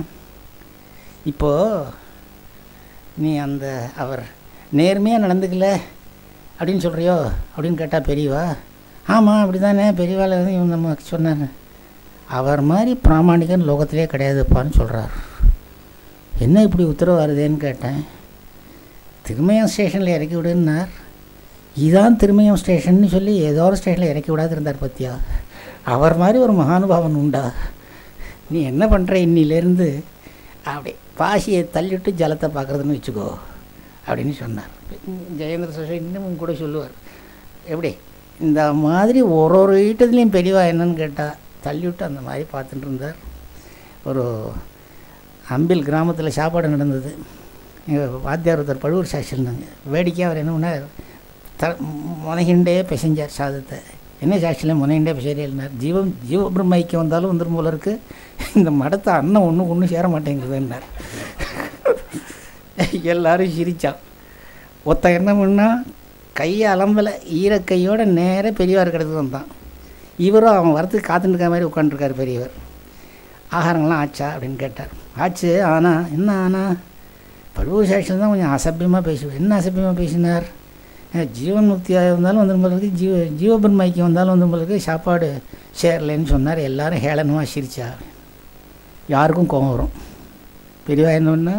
இப்போது நீ அந்த அவர் நேர்மையாக நடந்துக்கல அப்படின்னு சொல்கிறியோ அப்படின்னு கேட்டால் பெரியவா ஆமாம் அப்படி தானே பெரியவாள் இவன் நம்ம சொன்னார் அவர் மாதிரி பிராமணிகன் லோகத்திலே கிடையாதுப்பான்னு சொல்கிறார் என்ன இப்படி உத்தரவு வருதேன்னு கேட்டேன் திருமயம் ஸ்டேஷனில் இறக்கி விடுன்னார் இதான் திருமயம் ஸ்டேஷன்னு சொல்லி ஏதோ ஒரு ஸ்டேஷனில் இறக்கி விடாது இருந்தார் பத்தியா அவர் மாதிரி ஒரு மகானுபாவன் உண்டா நீ என்ன பண்ணுற இன்னிலேருந்து அப்படி பாசியை தள்ளிவிட்டு ஜலத்தை பார்க்குறதுன்னு வச்சுக்கோ அப்படின்னு சொன்னார் ஜெயேந்திர சோஷன் இன்னமும் கூட சொல்லுவார் எப்படி இந்த மாதிரி ஒரு ஒரு வீட்டத்துலேயும் பெரியவா என்னன்னு கேட்டால் தள்ளிவிட்டு அந்த மாதிரி பார்த்துட்டு இருந்தார் ஒரு அம்பில் கிராமத்தில் சாப்பாடு நடந்தது எங்கள் வாத்தியார் ஒருத்தர் பழுவூர் சாட்சி இருந்தாங்க வேடிக்கையாக அவர் என்ன பண்ணார் த முனைகிண்டே பிசைஞ்சார் சாதத்தை என்ன சாட்சியில் முனைகிண்டே பிசைறினார் ஜீவம் ஜீவபிரம்ம ஐக்கியம் வந்தாலும் வந்துடும் போல இருக்குது இந்த மடத்தை அண்ணன் ஒன்றும் ஒன்றும் சேர மாட்டேங்குதுன்னார் எல்லாரும் சிரித்தான் ஒருத்தன் என்ன பண்ணா கையை அலம்பலை ஈரக்கையோட நேராக பெரியவார் கிடத்து வந்தான் இவரும் அவன் வரத்துக்கு காத்துட்டு இருக்க மாதிரி உட்காந்துருக்காரு பெரியவர் ஆகாரங்கள்லாம் ஆச்சா அப்படின்னு கேட்டார் ஆச்சு ஆனால் என்ன ஆனா பழுவூர் சேஷன் தான் கொஞ்சம் அசபியமாக பேசுவேன் என்ன அசபியமாக பேசினார் ஜீவன் முக்தியாக இருந்தாலும் வந்து உங்களுக்கு ஜீவ ஜீவபன் மைக்கம் வந்தாலும் வந்து உங்களுக்கு சாப்பாடு சேரலைன்னு சொன்னார் எல்லாரும் ஹேளனமாக சிரிச்சா யாருக்கும் கோபம் வரும் பெரியவா என்னன்னா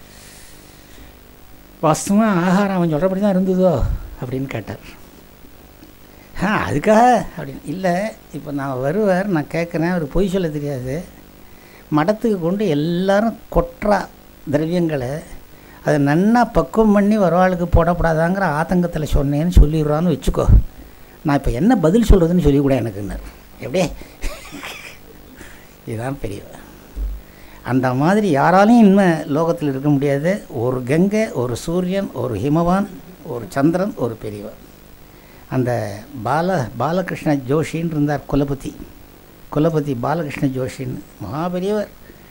வாஸ்தவமாக ஆகாரம் அவன் சொல்கிறபடி தான் இருந்ததோ அப்படின்னு கேட்டார் ஆ அதுக்காக அப்படின்னு இல்லை இப்போ நான் வருவார் நான் கேட்குறேன் அவர் பொய் சொல்ல தெரியாது மடத்துக்கு கொண்டு எல்லாரும் கொட்டுறா திரவியங்களை அதை நன்னா பக்குவம் பண்ணி வரவாளுக்கு போடப்படாதாங்கிற ஆத்தங்கத்தில் சொன்னேன்னு சொல்லிடுறான்னு வச்சுக்கோ நான் இப்போ என்ன பதில் சொல்கிறதுன்னு சொல்லிக்கூட எனக்குன்னார் எப்படியே இதுதான் பெரியவ அந்த மாதிரி யாராலையும் இனிமே லோகத்தில் இருக்க முடியாது ஒரு கங்கை ஒரு சூரியன் ஒரு ஹிமவான் ஒரு சந்திரன் ஒரு பெரியவன் அந்த பால பாலகிருஷ்ண ஜோஷின்னு இருந்தார் குலபதி குலபதி பாலகிருஷ்ண ஜோஷின்னு மகாபெரியவர்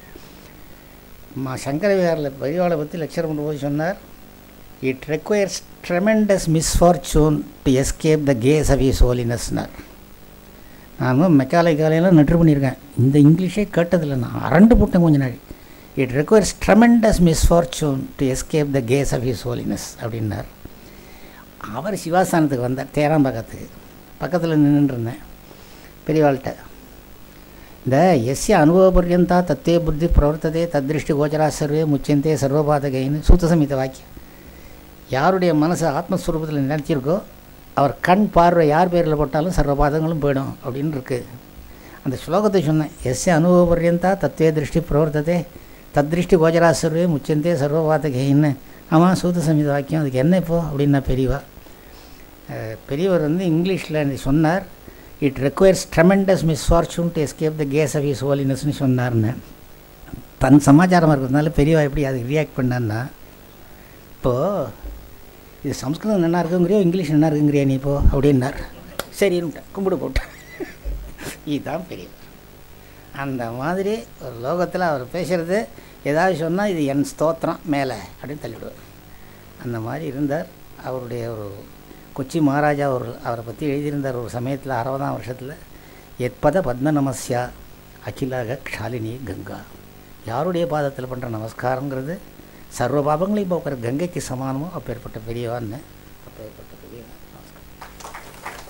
மா சங்கரவிகாரில் பெரியவாளை பற்றி லெக்சர் பண்ணும்போது சொன்னார் it requires tremendous misfortune to escape the case of his ஹோலினஸ்னார் நான் மெக்காலை காலையெல்லாம் நெட்ரு பண்ணியிருக்கேன் இந்த இங்கிலீஷே கேட்டதில்லை நான் அரண்டு போட்டேன் கொஞ்ச நாள் it requires tremendous misfortune to escape the case of his holiness அப்படின்னார் அவர் சிவாஸ்தானத்துக்கு வந்தார் தேராம்பாக்கத்துக்கு பக்கத்தில் நின்றுருந்தேன் பெரியவாள்கிட்ட இந்த எஸ்ய அனுபவபர்யந்தா தத்தே புத்தி பிரவர்த்ததே தத்ருஷ்டி கோச்சரா சர்வே முச்சந்தே சர்வபாதகைன்னு சூத்தசமித்த வாக்கியம் யாருடைய மனசு ஆத்மஸ்வரூபத்தில் நினைச்சிருக்கோ அவர் கண் பார்வை யார் பேரில் போட்டாலும் சர்வபாதங்களும் போயிடும் அப்படின்னு இருக்குது அந்த ஸ்லோகத்தை சொன்னேன் எஸ்ய அனுபவபர்யந்தா தத்வே திருஷ்டி பிரவர்த்ததே தத்ருஷ்டி கோச்சரா சர்வே முச்சந்தே சர்வபாதகைன்னு ஆமாம் சூத்த சமீத வாக்கியம் அதுக்கு என்ன இப்போ அப்படின்னா பெரியவா அஹ், பெரியவர் வந்து இங்கிலீஷில் சொன்னார் it requires tremendous misfortune to escape the case of his ஹோலினஸ்னு சொன்னார்னு தன் சமாச்சாரமாக இருக்கிறதுனால பெரியவா எப்படி அதுக்கு ரியாக்ட் பண்ணான்னா இப்போது இது சம்ஸ்கிருதம் நல்லா இருக்குங்கிறியோ இங்கிலீஷ் நல்லா இருக்குங்கிறியா நீ இப்போ அப்படின்னார் சரின்னுட்டேன் கும்பிடு போட்டேன் இதுதான் பெரிய அந்த மாதிரி ஒரு லோகத்தில் அவர் பேசுகிறது ஏதாவது சொன்னால் இது என் ஸ்தோத்திரம் மேலே அப்படின்னு தள்ளிவிடுவார் அந்த மாதிரி இருந்தார் அவருடைய ஒரு கொச்சி மகாராஜா ஒரு அவரை பற்றி எழுதியிருந்தார் ஒரு சமயத்தில் அறுபதாம் வருஷத்தில் எத்பத பத்ம நமஸ்யா அகிலாக க்ஷாலினி கங்கா யாருடைய பாதத்தில் பண்ணுற நமஸ்காரங்கிறது சர்வ பாபங்களையும் போக்குற கங்கைக்கு சமானமோ அப்பேற்பட்ட பெரியவான்னு அப்பேற்பட்ட பெரியவா நமஸ்காரம்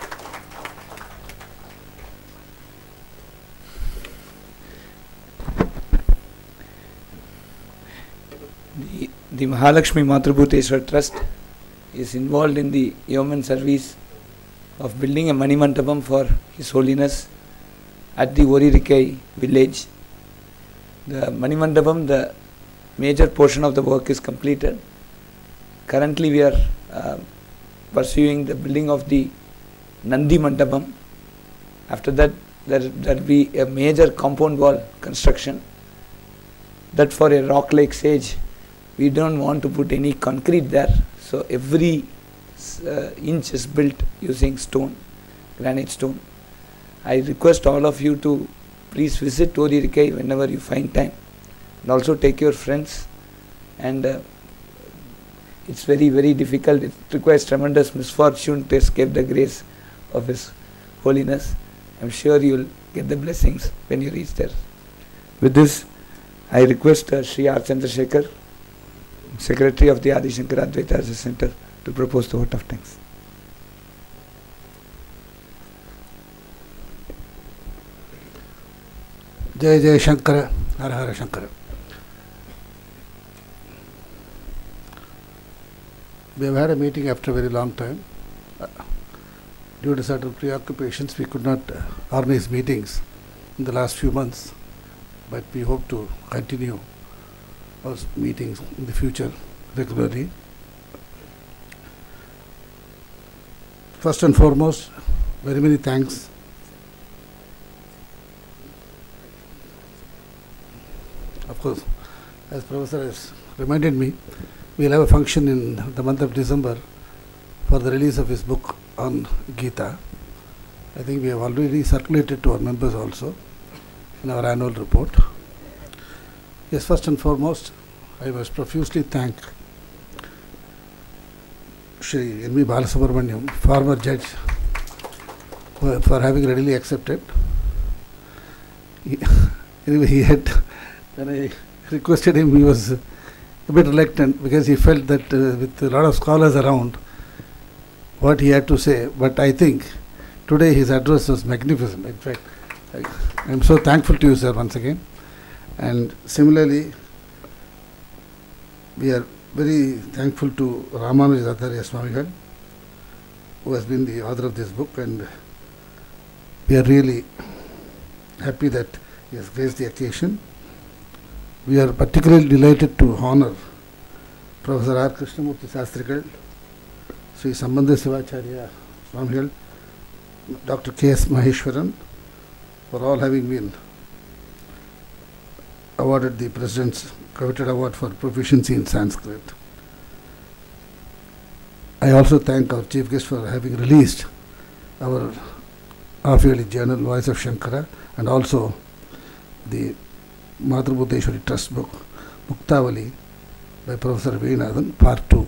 The, the Mahalakshmi Matrabhuteshwar Trust is involved in the yeoman service of building a Manimandapam for His Holiness at the Oririkai village. The Manimandapam, the major portion of the work is completed. Currently, we are uh, pursuing the building of the Nandi Mandapam. After that, there will be a major compound wall construction. That for a rock like sage, we don't want to put any concrete there. So every uh, inch is built using stone, granite stone. I request all of you to please visit Oririkai whenever you find time, and also take your friends. And uh, it's very very difficult. It requires tremendous misfortune to escape the grace of His Holiness. I'm sure you'll get the blessings when you reach there. With this, I request uh, Sri R. Chandrasekhar, Secretary of the Adi Shankara Advaita Research Center, to propose the vote of thanks. जय जय शंकर हर हर Shankar We have had a meeting after a very long time. Uh, Due to certain preoccupations, we could not uh, organize meetings in the last few months, but we hope to continue our s- meetings in the future regularly. First and foremost, very many thanks Of course, as Professor has reminded me, we'll have a function in the month of December for the release of his book on Gita. I think we have already circulated to our members also in our annual report. Yes, first and foremost, I must profusely thank Shri N.V. Balasubramaniam, former judge, for for having readily accepted. He, anyway, he had when I requested him, he was a bit reluctant because he felt that uh, with a lot of scholars around, what he had to say. But I think today his address was magnificent. In fact, I am so thankful to you, sir, once again. And similarly, we are very thankful to Ramanuj Acharya Swamigal, who has been the author of this book, and we are really happy that he has graced the occasion. We are particularly delighted to honor Professor R. Krishnamurti Sastrikal, Sri Sambandha Sivacharya Swamigal, Dr. K. S. Maheshwaran, for all having been awarded the President's coveted award for proficiency in Sanskrit. I also thank our chief guest for having released our half-yearly journal, Voice of Shankara, and also the Madhurabhuteshwari Trust book, Muktavali, by Professor Veenathan, Part 2.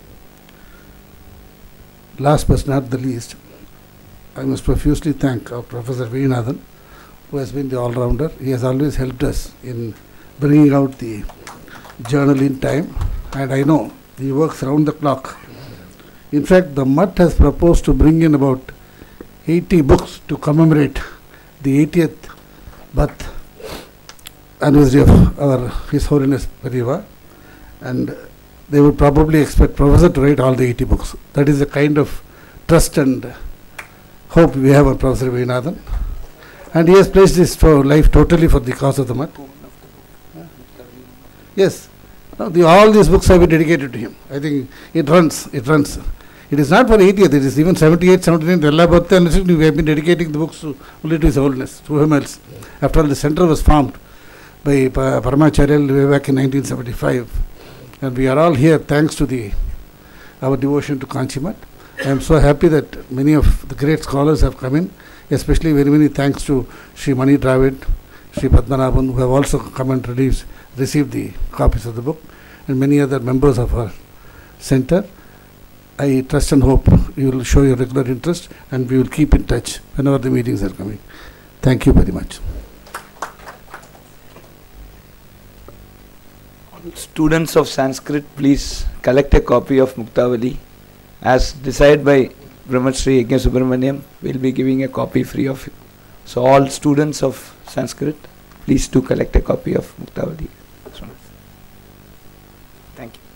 Last but not the least, I must profusely thank our Professor Veenathan, who has been the all-rounder. He has always helped us in bringing out the journal in time, and I know he works round the clock. In fact, the MUT has proposed to bring in about 80 books to commemorate the 80th birth anniversary of our His Holiness Pariva, and they would probably expect Professor to write all the 80 books. That is the kind of trust and hope we have on Professor Veenathan. And he has placed his to- life totally for the cause of the Mutt. Yes, Uh, the, all these books have been dedicated to him. I think it runs, it runs. It is not for 80th, it is even 78, 79, Rella birthday anniversary, we have been dedicating the books to, only to His Holiness, to whom else. After all, the center was formed by Pa- Paramacharya way back in 1975. And we are all here thanks to the our devotion to Kanchimat. I am so happy that many of the great scholars have come in, especially very many thanks to Sri Mani Dravid, Sri Padmanabhan, who have also come and released, received the copies of the book, and many other members of our center. I trust and hope you will show your regular interest and we will keep in touch whenever the meetings are coming. Thank you very much. Students of Sanskrit, please collect a copy of Muktavali. As decided by Brahmashri Yajna Subramaniam, we'll be giving a copy free of So all students of Sanskrit, please do collect a copy of Muktavali. Thank you.